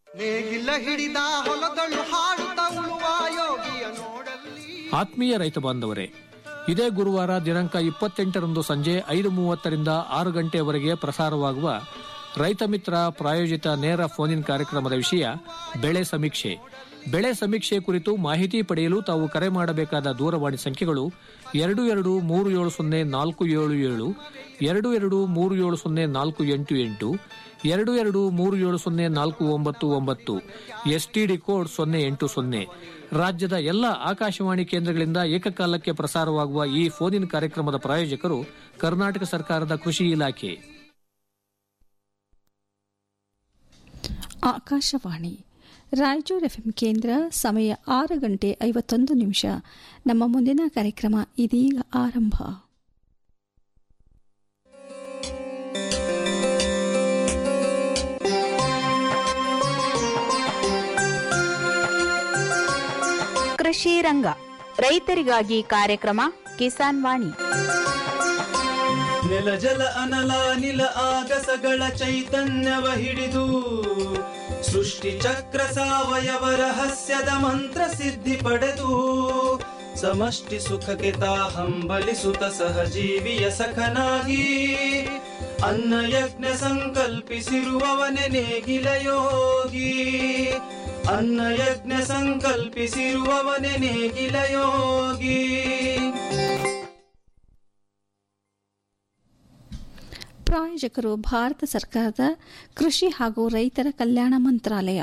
ನೇಗಿಲ ಹಿಡಿದ ಹೊಲದಳು ಹಾಡುತ್ತ ಉಳುವ ಯೋಗಿಯ ನೋಡಲ್ಲಿ ಆತ್ಮೀಯ ರೈತ ಬಾಂಧವರೇ ಇದೇ ಗುರುವಾರ ದಿನಾಂಕ ಇಪ್ಪತ್ತೆಂಟರಂದು ಸಂಜೆ ಐದು ಮೂವತ್ತರಿಂದ ಆರು ಗಂಟೆಯವರೆಗೆ ಪ್ರಸಾರವಾಗುವ ರೈತ ಮಿತ್ರ ಪ್ರಾಯೋಜಿತ ನೇರ ಫೋನ್ ಇನ್ ಕಾರ್ಯಕ್ರಮದ ವಿಷಯ ಬೆಳೆ ಸಮೀಕ್ಷೆ ಬೆಳೆ ಸಮೀಕ್ಷೆ ಕುರಿತು ಮಾಹಿತಿ ಪಡೆಯಲು ತಾವು ಕರೆ ಮಾಡಬೇಕಾದ ದೂರವಾಣಿ ಸಂಖ್ಯೆಗಳು ಎರಡು ಎರಡು ಮೂರು ಏಳು ಸೊನ್ನೆ ನಾಲ್ಕು ಏಳು ಏಳು ಎರಡು ಎರಡು ಮೂರು ಏಳು ಸೊನ್ನೆ ನಾಲ್ಕು ಎಂಟು ಎಂಟು ಎರಡು ಎರಡು ಮೂರು ಏಳು ಸೊನ್ನೆ ನಾಲ್ಕು ಒಂಬತ್ತು ಒಂಬತ್ತು ಎಸ್ಟಿಡಿ ಕೋಡ್ ಸೊನ್ನೆ ಎಂಟು ಸೊನ್ನೆ ರಾಜ್ಯದ ಎಲ್ಲ ಆಕಾಶವಾಣಿ ಕೇಂದ್ರಗಳಿಂದ ಏಕಕಾಲಕ್ಕೆ ಪ್ರಸಾರವಾಗುವ ಈ ಫೋನ್ ಇನ್ ಕಾರ್ಯಕ್ರಮದ ಪ್ರಾಯೋಜಕರು ಕರ್ನಾಟಕ ಸರ್ಕಾರದ ಕೃಷಿ ಇಲಾಖೆ ಆಕಾಶವಾಣಿ ರಾಯಚೂರು ಎಫ್ಎಂ ಕೇಂದ್ರ ಸಮಯ ಆರು ಗಂಟೆ ಐವತ್ತೊಂದು ನಿಮಿಷ ನಮ್ಮ ಮುಂದಿನ ಕಾರ್ಯಕ್ರಮ ಇದೀಗ ಆರಂಭ ಕೃಷಿ ರಂಗ ರೈತರಿಗಾಗಿ ಕಾರ್ಯಕ್ರಮ ಕಿಸಾನ್ ವಾಣಿ ನೆಲ ಜಲ ಅನಲ ನಿಲ ಆಗಸಗಳ ಚೈತನ್ಯವ ಹಿಡಿದು ಸೃಷ್ಟಿ ಚಕ್ರ ಸಾವಯವ ರಹಸ್ಯದ ಮಂತ್ರ ಸಿದ್ಧಿ ಪಡೆದು ಸಮಷ್ಟಿ ಸುಖಕ್ಕೆ ತಾ ಹಂಬಲಿಸುತ್ತ ಸಹಜೀವಿಯ ಸಖನಾಗಿ ಅನ್ನ ಯಜ್ಞ ಸಂಕಲ್ಪಿಸಿರುವವನೆ ನೇಗಿಲ ಯೋಗಿ ಅನ್ನ ಯಜ್ಞ ಸಂಕಲ್ಪಿಸಿರುವವನೆ ನೇಗಿಲ ಯೋಗಿ ಪ್ರಾಯೋಜಕರು ಭಾರತ ಸರ್ಕಾರದ ಕೃಷಿ ಹಾಗೂ ರೈತರ ಕಲ್ಯಾಣ ಮಂತ್ರಾಲಯ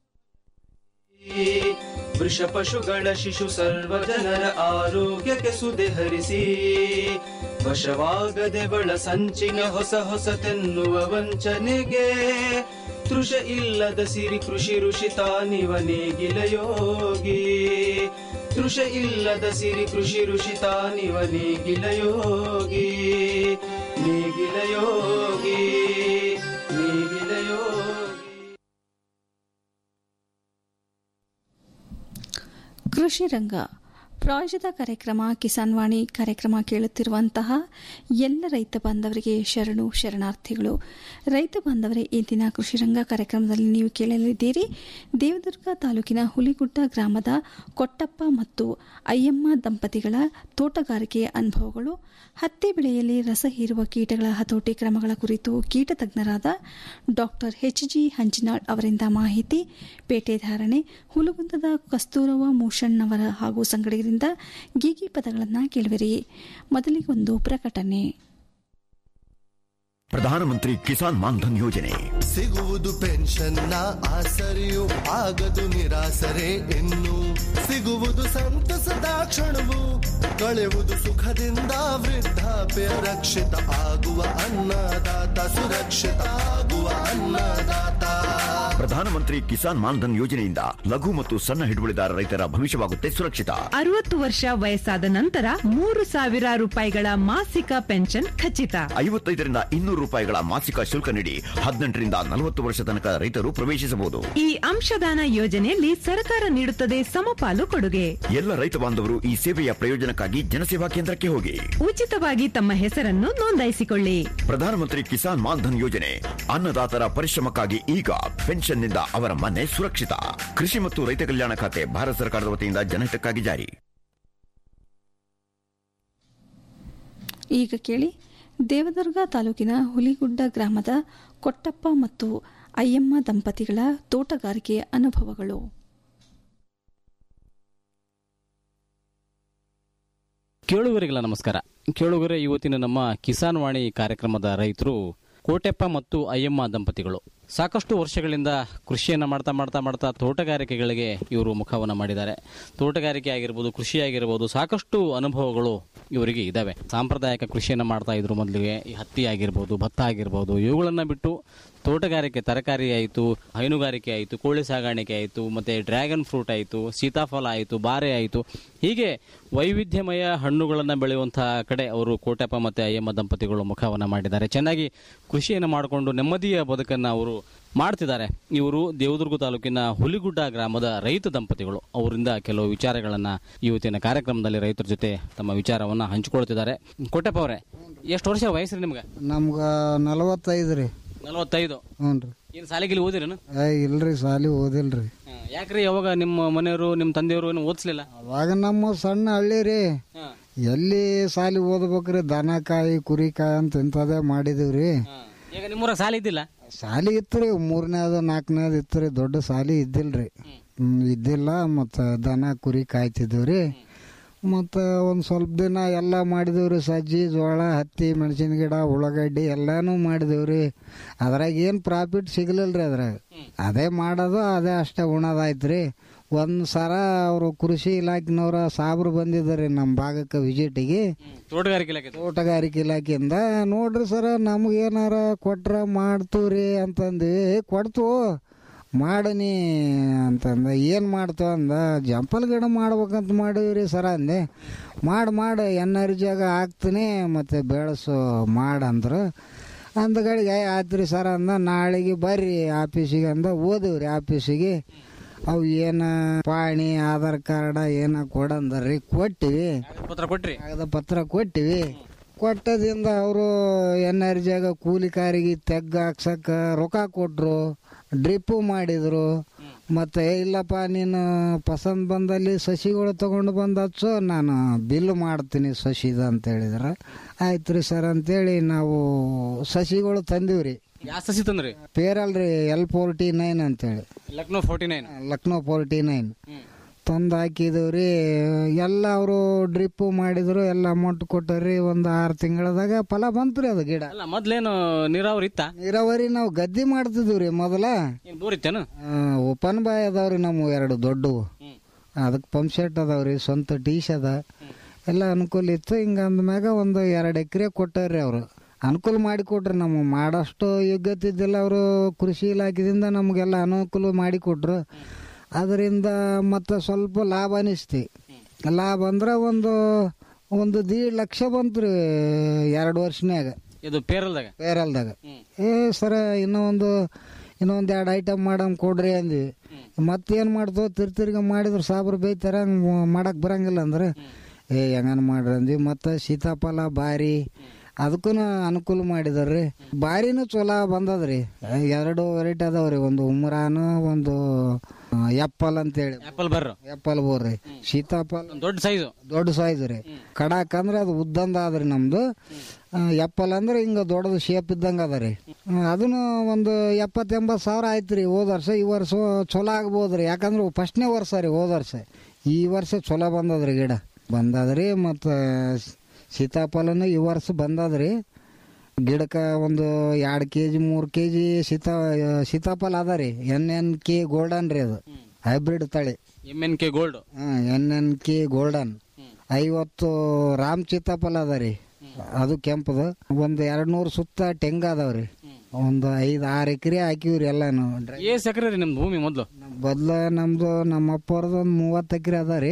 ವೃಷ ಪಶುಗಳ ಶಿಶು ಸರ್ವ ಜನರ ಆರೋಗ್ಯಕ್ಕೆ ಸುದೆ ಹರಿಸಿ ವಶವಾಗದೆ ಬಳ ಸಂಚಿನ ಹೊಸ ಹೊಸತೆನ್ನುವ ವಂಚನೆಗೆ ತೃಷ ಇಲ್ಲದ ಸಿರಿ ಕೃಷಿ ಋಷಿ ತಾನಿವ ನೇಗಿಲ ಯೋಗಿ ತೃಷ ಇಲ್ಲದ ಸಿರಿ ಕೃಷಿ ಋಷಿ ತಾನಿವ ನೇಗಿಲ ಯೋಗಿ ನೇಗಿಲ ಯೋಗಿ ನೇಗಿಲ ಯೋಗಿ ಕೃಷಿ ರಂಗ ಪ್ರಾಯೋಜಿತ ಕಾರ್ಯಕ್ರಮ ಕಿಸಾನ್ ವಾಣಿ ಕಾರ್ಯಕ್ರಮ ಕೇಳುತ್ತಿರುವಂತಹ ಎಲ್ಲ ರೈತ ಬಾಂಧವರಿಗೆ ಶರಣು ಶರಣಾರ್ಥಿಗಳು ರೈತ ಬಾಂಧವರೇ ಇಂದಿನ ಕೃಷಿ ರಂಗ ಕಾರ್ಯಕ್ರಮದಲ್ಲಿ ನೀವು ಕೇಳಲಿದ್ದೀರಿ ದೇವದುರ್ಗ ತಾಲೂಕಿನ ಹುಲಿಗುಡ್ಡ ಗ್ರಾಮದ ಕೊಟ್ಟಪ್ಪ ಮತ್ತು ಅಯ್ಯಮ್ಮ ದಂಪತಿಗಳ ತೋಟಗಾರಿಕೆಯ ಅನುಭವಗಳು ಹತ್ತಿ ಬೆಳೆಯಲ್ಲಿ ರಸ ಹೀರುವ ಕೀಟಗಳ ಹತೋಟಿ ಕ್ರಮಗಳ ಕುರಿತು ಕೀಟ ತಜ್ಞರಾದ ಡಾಕ್ಟರ್ ಎಚ್ ಜಿ ಹಂಚಿನಾಳ್ ಅವರಿಂದ ಮಾಹಿತಿ ಪೇಟೆ ಧಾರಣೆ ಹುಲಗುಂದದ ಕಸ್ತೂರವ ಮೂಷಣ್ಣವರ ಹಾಗೂ ಸಂಗಡಿಗರಿಂದ ಗೀಗಿ ಪದಗಳನ್ನು ಕೇಳುವಿರಿ ಮೊದಲಿಗೊಂದು ಪ್ರಕಟಣೆ ಪ್ರಧಾನಮಂತ್ರಿ ಕಿಸಾನ್ ಮಾನ್ಧನ್ ಯೋಜನೆ ಸಿಗುವುದು ಪೆನ್ಷನ್ನ ಆಸರೆಯು ಆಗದು ನಿರಾಸರೆ ಇನ್ನು ಸಿಗುವುದು ಸಂತಸದ ಕ್ಷಣವು ಕಳೆಯುವುದು ಸುಖದಿಂದ ವೃದ್ಧಾಪ್ಯ ರಕ್ಷಿತ ಆಗುವ ಅನ್ನದಾತ ಸುರಕ್ಷಿತ ಆಗುವ ಅನ್ನದಾತ ಪ್ರಧಾನಮಂತ್ರಿ ಕಿಸಾನ್ ಮಾನ್ಧನ್ ಯೋಜನೆಯಿಂದ ಲಘು ಮತ್ತು ಸಣ್ಣ ಹಿಡುವಳಿದಾರ ರೈತರ ಭವಿಷ್ಯವಾಗುತ್ತೆ ಸುರಕ್ಷಿತ ಅರವತ್ತು ವರ್ಷ ವಯಸ್ಸಾದ ನಂತರ ಮೂರು ಸಾವಿರ ರೂಪಾಯಿಗಳ ಮಾಸಿಕ ಪೆನ್ಷನ್ ಖಚಿತ ಐವತ್ತೈದರಿಂದ ಇನ್ನೂರು ರೂಪಾಯಿಗಳ ಮಾಸಿಕ ಶುಲ್ಕ ನೀಡಿ ಹದಿನೆಂಟರಿಂದ ನಲವತ್ತು ವರ್ಷ ತನಕ ರೈತರು ಪ್ರವೇಶಿಸಬಹುದು ಈ ಅಂಶದಾನ ಯೋಜನೆಯಲ್ಲಿ ಸರ್ಕಾರ ನೀಡುತ್ತದೆ ಸಮಪಾಲು ಕೊಡುಗೆ ಎಲ್ಲ ರೈತ ಬಾಂಧವರು ಈ ಸೇವೆಯ ಪ್ರಯೋಜನಕ್ಕಾಗಿ ಜನಸೇವಾ ಕೇಂದ್ರಕ್ಕೆ ಹೋಗಿ ಉಚಿತವಾಗಿ ತಮ್ಮ ಹೆಸರನ್ನು ನೋಂದಾಯಿಸಿಕೊಳ್ಳಿ ಪ್ರಧಾನಮಂತ್ರಿ ಕಿಸಾನ್ ಮಾನ್ಧನ್ ಯೋಜನೆ ಅನ್ನದಾತರ ಪರಿಶ್ರಮಕ್ಕಾಗಿ ಈಗ ಪೆನ್ಷನ್ನಿಂದ ಅವರ ಮನೆ ಸುರಕ್ಷಿತ ಕೃಷಿ ಮತ್ತು ರೈತ ಕಲ್ಯಾಣ ಖಾತೆ ಭಾರತ ಸರ್ಕಾರದ ವತಿಯಿಂದ ಜನಹಿತಕ್ಕಾಗಿ ಜಾರಿ ಈಗ ಕೇಳಿ ದೇವದುರ್ಗ ತಾಲೂಕಿನ ಹುಲಿಗುಡ್ಡ ಗ್ರಾಮದ ಕೊಟ್ಟಪ್ಪ ಮತ್ತು ಅಯ್ಯಮ್ಮ ದಂಪತಿಗಳ ತೋಟಗಾರಿಕೆಯ ಅನುಭವಗಳು ಕೇಳುಗರಿಗೆಲ್ಲ ನಮಸ್ಕಾರ ಕೇಳುಗರೆ ಇವತ್ತಿನ ನಮ್ಮ ಕಿಸಾನ್ ವಾಣಿ ಕಾರ್ಯಕ್ರಮದ ರೈತರು ಕೋಟೆಪ್ಪ ಮತ್ತು ಅಯ್ಯಮ್ಮ ದಂಪತಿಗಳು ಸಾಕಷ್ಟು ವರ್ಷಗಳಿಂದ ಕೃಷಿಯನ್ನು ಮಾಡ್ತಾ ಮಾಡ್ತಾ ಮಾಡ್ತಾ ತೋಟಗಾರಿಕೆಗಳಿಗೆ ಇವರು ಮುಖವನ್ನು ಮಾಡಿದ್ದಾರೆ ತೋಟಗಾರಿಕೆ ಆಗಿರ್ಬೋದು ಕೃಷಿ ಆಗಿರ್ಬೋದು ಸಾಕಷ್ಟು ಅನುಭವಗಳು ಇವರಿಗೆ ಇದ್ದಾವೆ ಸಾಂಪ್ರದಾಯಿಕ ಕೃಷಿಯನ್ನು ಮಾಡ್ತಾ ಇದ್ರು ಮೊದಲಿಗೆ ಈ ಹತ್ತಿ ಆಗಿರ್ಬೋದು ಭತ್ತ ಆಗಿರ್ಬೋದು ಇವುಗಳನ್ನು ಬಿಟ್ಟು ತೋಟಗಾರಿಕೆ ತರಕಾರಿ ಆಯಿತು ಹೈನುಗಾರಿಕೆ ಆಯಿತು ಕೋಳಿ ಸಾಗಾಣಿಕೆ ಆಯಿತು ಮತ್ತು ಡ್ರ್ಯಾಗನ್ ಫ್ರೂಟ್ ಆಯಿತು ಸೀತಾಫಲ ಆಯಿತು ಬಾರೆ ಆಯಿತು ಹೀಗೆ ವೈವಿಧ್ಯಮಯ ಹಣ್ಣುಗಳನ್ನು ಬೆಳೆಯುವಂತಹ ಕಡೆ ಅವರು ಕೋಟೆಪ್ಪ ಮತ್ತು ಅಯ್ಯಮ್ಮ ದಂಪತಿಗಳು ಮುಖವನ್ನು ಮಾಡಿದ್ದಾರೆ ಚೆನ್ನಾಗಿ ಕೃಷಿಯನ್ನು ಮಾಡಿಕೊಂಡು ನೆಮ್ಮದಿಯ ಬದುಕನ್ನು ಅವರು ಮಾಡ್ತಿದ್ದಾರೆ ಇವರು ದೇವದುರ್ಗ ತಾಲೂಕಿನ ಹುಲಿಗುಡ್ಡ ಗ್ರಾಮದ ರೈತ ದಂಪತಿಗಳು ಅವರಿಂದ ಕೆಲವು ವಿಚಾರಗಳನ್ನು ಇವತ್ತಿನ ಕಾರ್ಯಕ್ರಮದಲ್ಲಿ ರೈತರ ಜೊತೆ ತಮ್ಮ ವಿಚಾರವನ್ನು ಹಂಚಿಕೊಳ್ತಿದ್ದಾರೆ ಕೋಟೆಪ್ಪ ಅವರೇ ಎಷ್ಟು ವರ್ಷ ವಯಸ್ಸು ರೀ ನಿಮ್ಗೆ ನಮ್ಗೆ ನಲವತ್ತೈದು ರೀ ನಲವತ್ತೈದು ಹ್ಞೂ ರೀ ಏನು ಸಾಲಿಗಿಲಿ ಓದಿರೇನು ಏ ಇಲ್ರಿ ಸಾಲಿ ಓದಿಲ್ರಿ ಯಾಕ್ರಿ ಯಾವಾಗ ನಿಮ್ಮ ಮನೆಯವರು ನಿಮ್ಮ ತಂದೆಯವರು ಏನು ಓದಿಸ್ಲಿಲ್ಲ ಅವಾಗ ನಮ್ಮ ಸಣ್ಣ ಹಳ್ಳಿ ರೀ ಎಲ್ಲಿ ಸಾಲಿ ಓದ್ಬೇಕ್ರಿ ದನ ಕಾಯಿ ಕುರಿ ಕಾಯಿ ಅಂತ ಇಂಥದೇ ಮಾಡಿದೀವ್ರಿ ಈಗ ನಿಮ್ಮೂರಾಗ ಸಾಲಿ ಇದ್ದಿಲ್ಲ ಸಾಲಿ ಇತ್ತು ರೀ ಮೂರನೇದು ನಾಲ್ಕನೇದು ಇತ್ತು ರೀ ದೊಡ್ಡ ಸಾಲಿ ಇದ್ದಿಲ್ರಿ ಹ್ಮ್, ಇದ್ದಿಲ್ಲ ಮತ್ತು ದನ ಕುರಿ ಕಾಯ್ತಿದ್ದೀವ್ರಿ ಮತ್ತು ಒಂದು ಸ್ವಲ್ಪ ದಿನ ಎಲ್ಲ ಮಾಡಿದೀವ್ರಿ ಸಜ್ಜಿ ಜೋಳ ಹತ್ತಿ ಮೆಣಸಿನ ಗಿಡ ಉಳ್ಳಾಗಡ್ಡಿ ಎಲ್ಲಾನು ಮಾಡಿದೀವ್ರಿ ಅದ್ರಾಗ ಏನು ಪ್ರಾಫಿಟ್ ಸಿಗ್ಲಿಲ್ಲ ರೀ ಅದ್ರಾಗ ಅದೇ ಮಾಡೋದು ಅದೇ ಅಷ್ಟೇ ಉಣೋದಾಯ್ತು ರೀ ಒಂದು ಸರ ಅವರು ಕೃಷಿ ಇಲಾಖೆನವ್ರ ಸಾಬ್ರು ಬಂದಿದ್ದಾರೆ ನಮ್ಮ ಭಾಗಕ್ಕೆ ವಿಸಿಟಿಗೆ ತೋಟಗಾರಿಕೆ ಇಲಾಖೆ ತೋಟಗಾರಿಕೆ ಇಲಾಖೆಯಿಂದ ನೋಡ್ರಿ ಸರ ನಮಗೇನಾರ ಕೊಟ್ರ ಮಾಡ್ತೀವ್ರಿ ಅಂತಂದು ಕೊಡ್ತು ಮಾಡನಿ ಅಂತಂದ ಏನು ಮಾಡ್ತೇವ ಅಂದ ಜಂಪಲ್ ಗಿಡ ಮಾಡ್ಬೇಕಂತ ಮಾಡೀವ್ರಿ ಸರ ಅಂದೆ ಮಾಡಿ ಮಾಡಿ ಎನರ್ಜಿಯಾಗ ಹಾಕ್ತೀನಿ ಮತ್ತು ಬೆಳೆಸು ಮಾಡಂದ್ರು ಅಂದಗಳಿಗೆ ಆಯ್ತು ರೀ ಸರ್ ಅಂದ ನಾಳೆಗೆ ಬರ್ರಿ ಆಫೀಸಿಗೆ ಅಂದ ಓದಿವ್ರಿ ಆಫೀಸಿಗೆ ಅವು ಏನು ಪಾಣಿ ಆಧಾರ್ ಕಾರ್ಡ ಏನ ಕೊಡಂದ್ರಿ ಕೊಟ್ಟಿವಿ ಪತ್ರ ಕೊಟ್ರಿ ಕಾಗದ ಪತ್ರ ಕೊಟ್ಟಿವಿ ಕೊಟ್ಟದಿಂದ ಅವರು ಎನರ್ಜಿಯಾಗ ಕೂಲಿಕಾರಿಗೆ ತೆಗ್ಗ ಹಾಕ್ಸಕ್ಕ ರೊಕ್ಕ ಕೊಟ್ರು ಡ್ರಿಪ್ಪು ಮಾಡಿದ್ರು ಮತ್ತೆ ಇಲ್ಲಪ್ಪ ನೀನು ಪಸಂದ್ ಬಂದಲ್ಲಿ ಸಸಿಗಳು ತಗೊಂಡು ಬಂದು ಹಚ್ಚು ನಾನು ಬಿಲ್ ಮಾಡ್ತೀನಿ ಸಸಿದ ಅಂತ ಹೇಳಿದ್ರ ಆಯ್ತು ರೀ ಸರ್ ಅಂತೇಳಿ ನಾವು ಸಸಿಗಳು ತಂದಿವ್ರಿ ಯಾವ ಸಸಿ ತಂದ್ರಿ ಪೇರಲ್ರಿ ಎಲ್ ಫೋರ್ಟಿ ನೈನ್ ಅಂತೇಳಿ Lucknow forty nine Lucknow forty nine ತಂದು ಹಾಕಿದವ್ರಿ ಎಲ್ಲ ಅವರು ಡ್ರಿಪ್ಪು ಮಾಡಿದ್ರು ಎಲ್ಲ ಅಮೌಂಟ್ ಕೊಟ್ಟರಿ ಒಂದು ಆರು ತಿಂಗಳದಾಗ ಫಲ ಬಂತು ರೀ ಅದು ಗಿಡ ಅಲ್ಲ ಮೊದ್ಲೇನು ನೀರಾವರಿ ಇತ್ತ ನೀರಾವರಿ ನಾವು ಗದ್ದಿ ಮಾಡ್ತಿದ್ವಿ ರೀ ಮೊದಲ ಏನ್ ಬೋರ್ ಇತ್ತೇನು ಓಪನ್ ಬಾಯ್ ಅದಾವ್ರಿ ನಮ್ಮ ಎರಡು ದೊಡ್ಡವು ಅದಕ್ಕೆ ಪಂಪ್ ಸೆಟ್ ಅದಾವ್ರಿ ಸ್ವಂತ ಟೀಶ್ ಅದ ಎಲ್ಲ ಅನುಕೂಲ ಇತ್ತು ಹಿಂಗ ಅಂದ್ಮ್ಯಾಗ ಒಂದು ಎರಡು ಎಕರೆ ಕೊಟ್ಟಾರ್ರಿ ಅವರು ಅನುಕೂಲ ಮಾಡಿಕೊಟ್ರಿ ನಮ್ಮ ಮಾಡೋಷ್ಟು ಯೋಗ್ಯತೆ ಇದ್ದಿಲ್ಲ ಅವರು ಕೃಷಿ ಇಲಾಖೆದಿಂದ ನಮಗೆಲ್ಲ ಅನುಕೂಲ ಮಾಡಿಕೊಟ್ರು ಅದರಿಂದ ಮತ್ತೆ ಸ್ವಲ್ಪ ಲಾಭ ಅನಿಸ್ತಿ ಲಾಭ ಅಂದ್ರೆ ಒಂದು ಒಂದು ದೀಡ್ ಲಕ್ಷ ಬಂತು ರೀ ಎರಡು ವರ್ಷನ್ಯಾಗ ಇದು ಪೇರಲ್ದಾಗ ಪೇರಲ್ದಾಗ ಏ ಸರ ಇನ್ನೂ ಒಂದು ಇನ್ನೂ ಒಂದು ಎರಡು ಐಟಮ್ ಮಾಡಮ್ ಕೊಡ್ರಿ ಅಂದ್ವಿ ಮತ್ತೇನು ಮಾಡ್ತೋ ತಿರ್ತಿರ್ಗ ಮಾಡಿದ್ರೆ ಸಾಬ್ರು ಬೈತಾರ ಹಂಗೆ ಮಾಡಕ್ಕೆ ಬರಂಗಿಲ್ಲ ಅಂದ್ರೆ ಏ ಹೆಂಗನ ಮಾಡ್ರಿ ಅಂದ್ವಿ ಮತ್ತು ಸೀತಾಫಲ ಬಾರಿ ಅದಕ್ಕೂ ಅನುಕೂಲ ಮಾಡಿದಾರ್ರಿ ಬಾರಿನೂ ಚಲೋ ಬಂದದ್ರಿ ಎರಡು ವೆರೈಟಿ ಅದಾವ್ರಿ ಒಂದು ಉಮ್ರಾನು ಒಂದು ಎಪ್ಪಲ್ ಅಂತೇಳಿ ಆಪಲ್ ಬರ್ರ ಎಪ್ಪಲ್ ಬೋರ್ರಿ ಸೀತಾಫಲ ದೊಡ್ಡ ಸೈಜು ದೊಡ್ಡ ಸೈಜ್ ರೀ ಕಡಾಕ್ ಅಂದ್ರೆ ಅದು ಉದ್ದಂದ ಅದ್ರಿ ನಮ್ದು ಆ, ಎಪ್ಪಲ್ ಅಂದ್ರೆ ಹಿಂಗ ದೊಡ್ಡದು ಶೇಪ್ ಇದ್ದಂಗ ಅದ ರೀ ಅದನ್ನು ಒಂದು ಎಪ್ಪತ್ತು ಎಂಬತ್ತು ಸಾವಿರ ಆಯ್ತು ರೀ ಹೋದ ವರ್ಷ ಈ ವರ್ಷ ಚಲೋ ಆಗ್ಬೋದ್ರಿ ಯಾಕಂದ್ರೆ ಫಸ್ಟ್ನೇ ವರ್ಷ ರೀ ಹೋದ ವರ್ಷ ಈ ವರ್ಷ ಚಲೋ ಬಂದದ್ರಿ ಗಿಡ ಬಂದದ್ರಿ ಮತ್ತು ಸೀತಾಫಲನು ಈ ವರ್ಷ ಬಂದದ್ರಿ ಗಿಡಕ್ಕೆ ಒಂದು ಎರಡು ಕೆ ಜಿ ಮೂರು ಕೆ ಜಿ ಸೀತಾ ಸೀತಾಫಲ ಅದ ರೀ ಎನ್ ಎನ್ ಕೆ ಗೋಲ್ಡನ್ ರೀ ಅದು ಹೈಬ್ರಿಡ್ ತಳಿ M N K gold N N K golden ಐವತ್ತು ರಾಮ್ ಸೀತಾಫಲ ಅದ ರೀ ಅದು ಕೆಂಪದು ಒಂದು ಎರಡು ನೂರು ಸುತ್ತ ಟೆಂಗ ಅದಾವ್ರಿ ಒಂದು ಐದು ಆರು ಎಕರೆ ಹಾಕಿವ್ರಿ ಎಲ್ಲಾನು ಏಸ್ ಎಕರೆ ರೀ ನಿಮ್ದು ಭೂಮಿ ಮೊದ್ಲು ಬದ್ಲ ನಮ್ದು ನಮ್ಮ ಅಪ್ಪವ್ರದ್ದು ಒಂದು ಮೂವತ್ತು ಎಕರೆ ಅದ ರೀ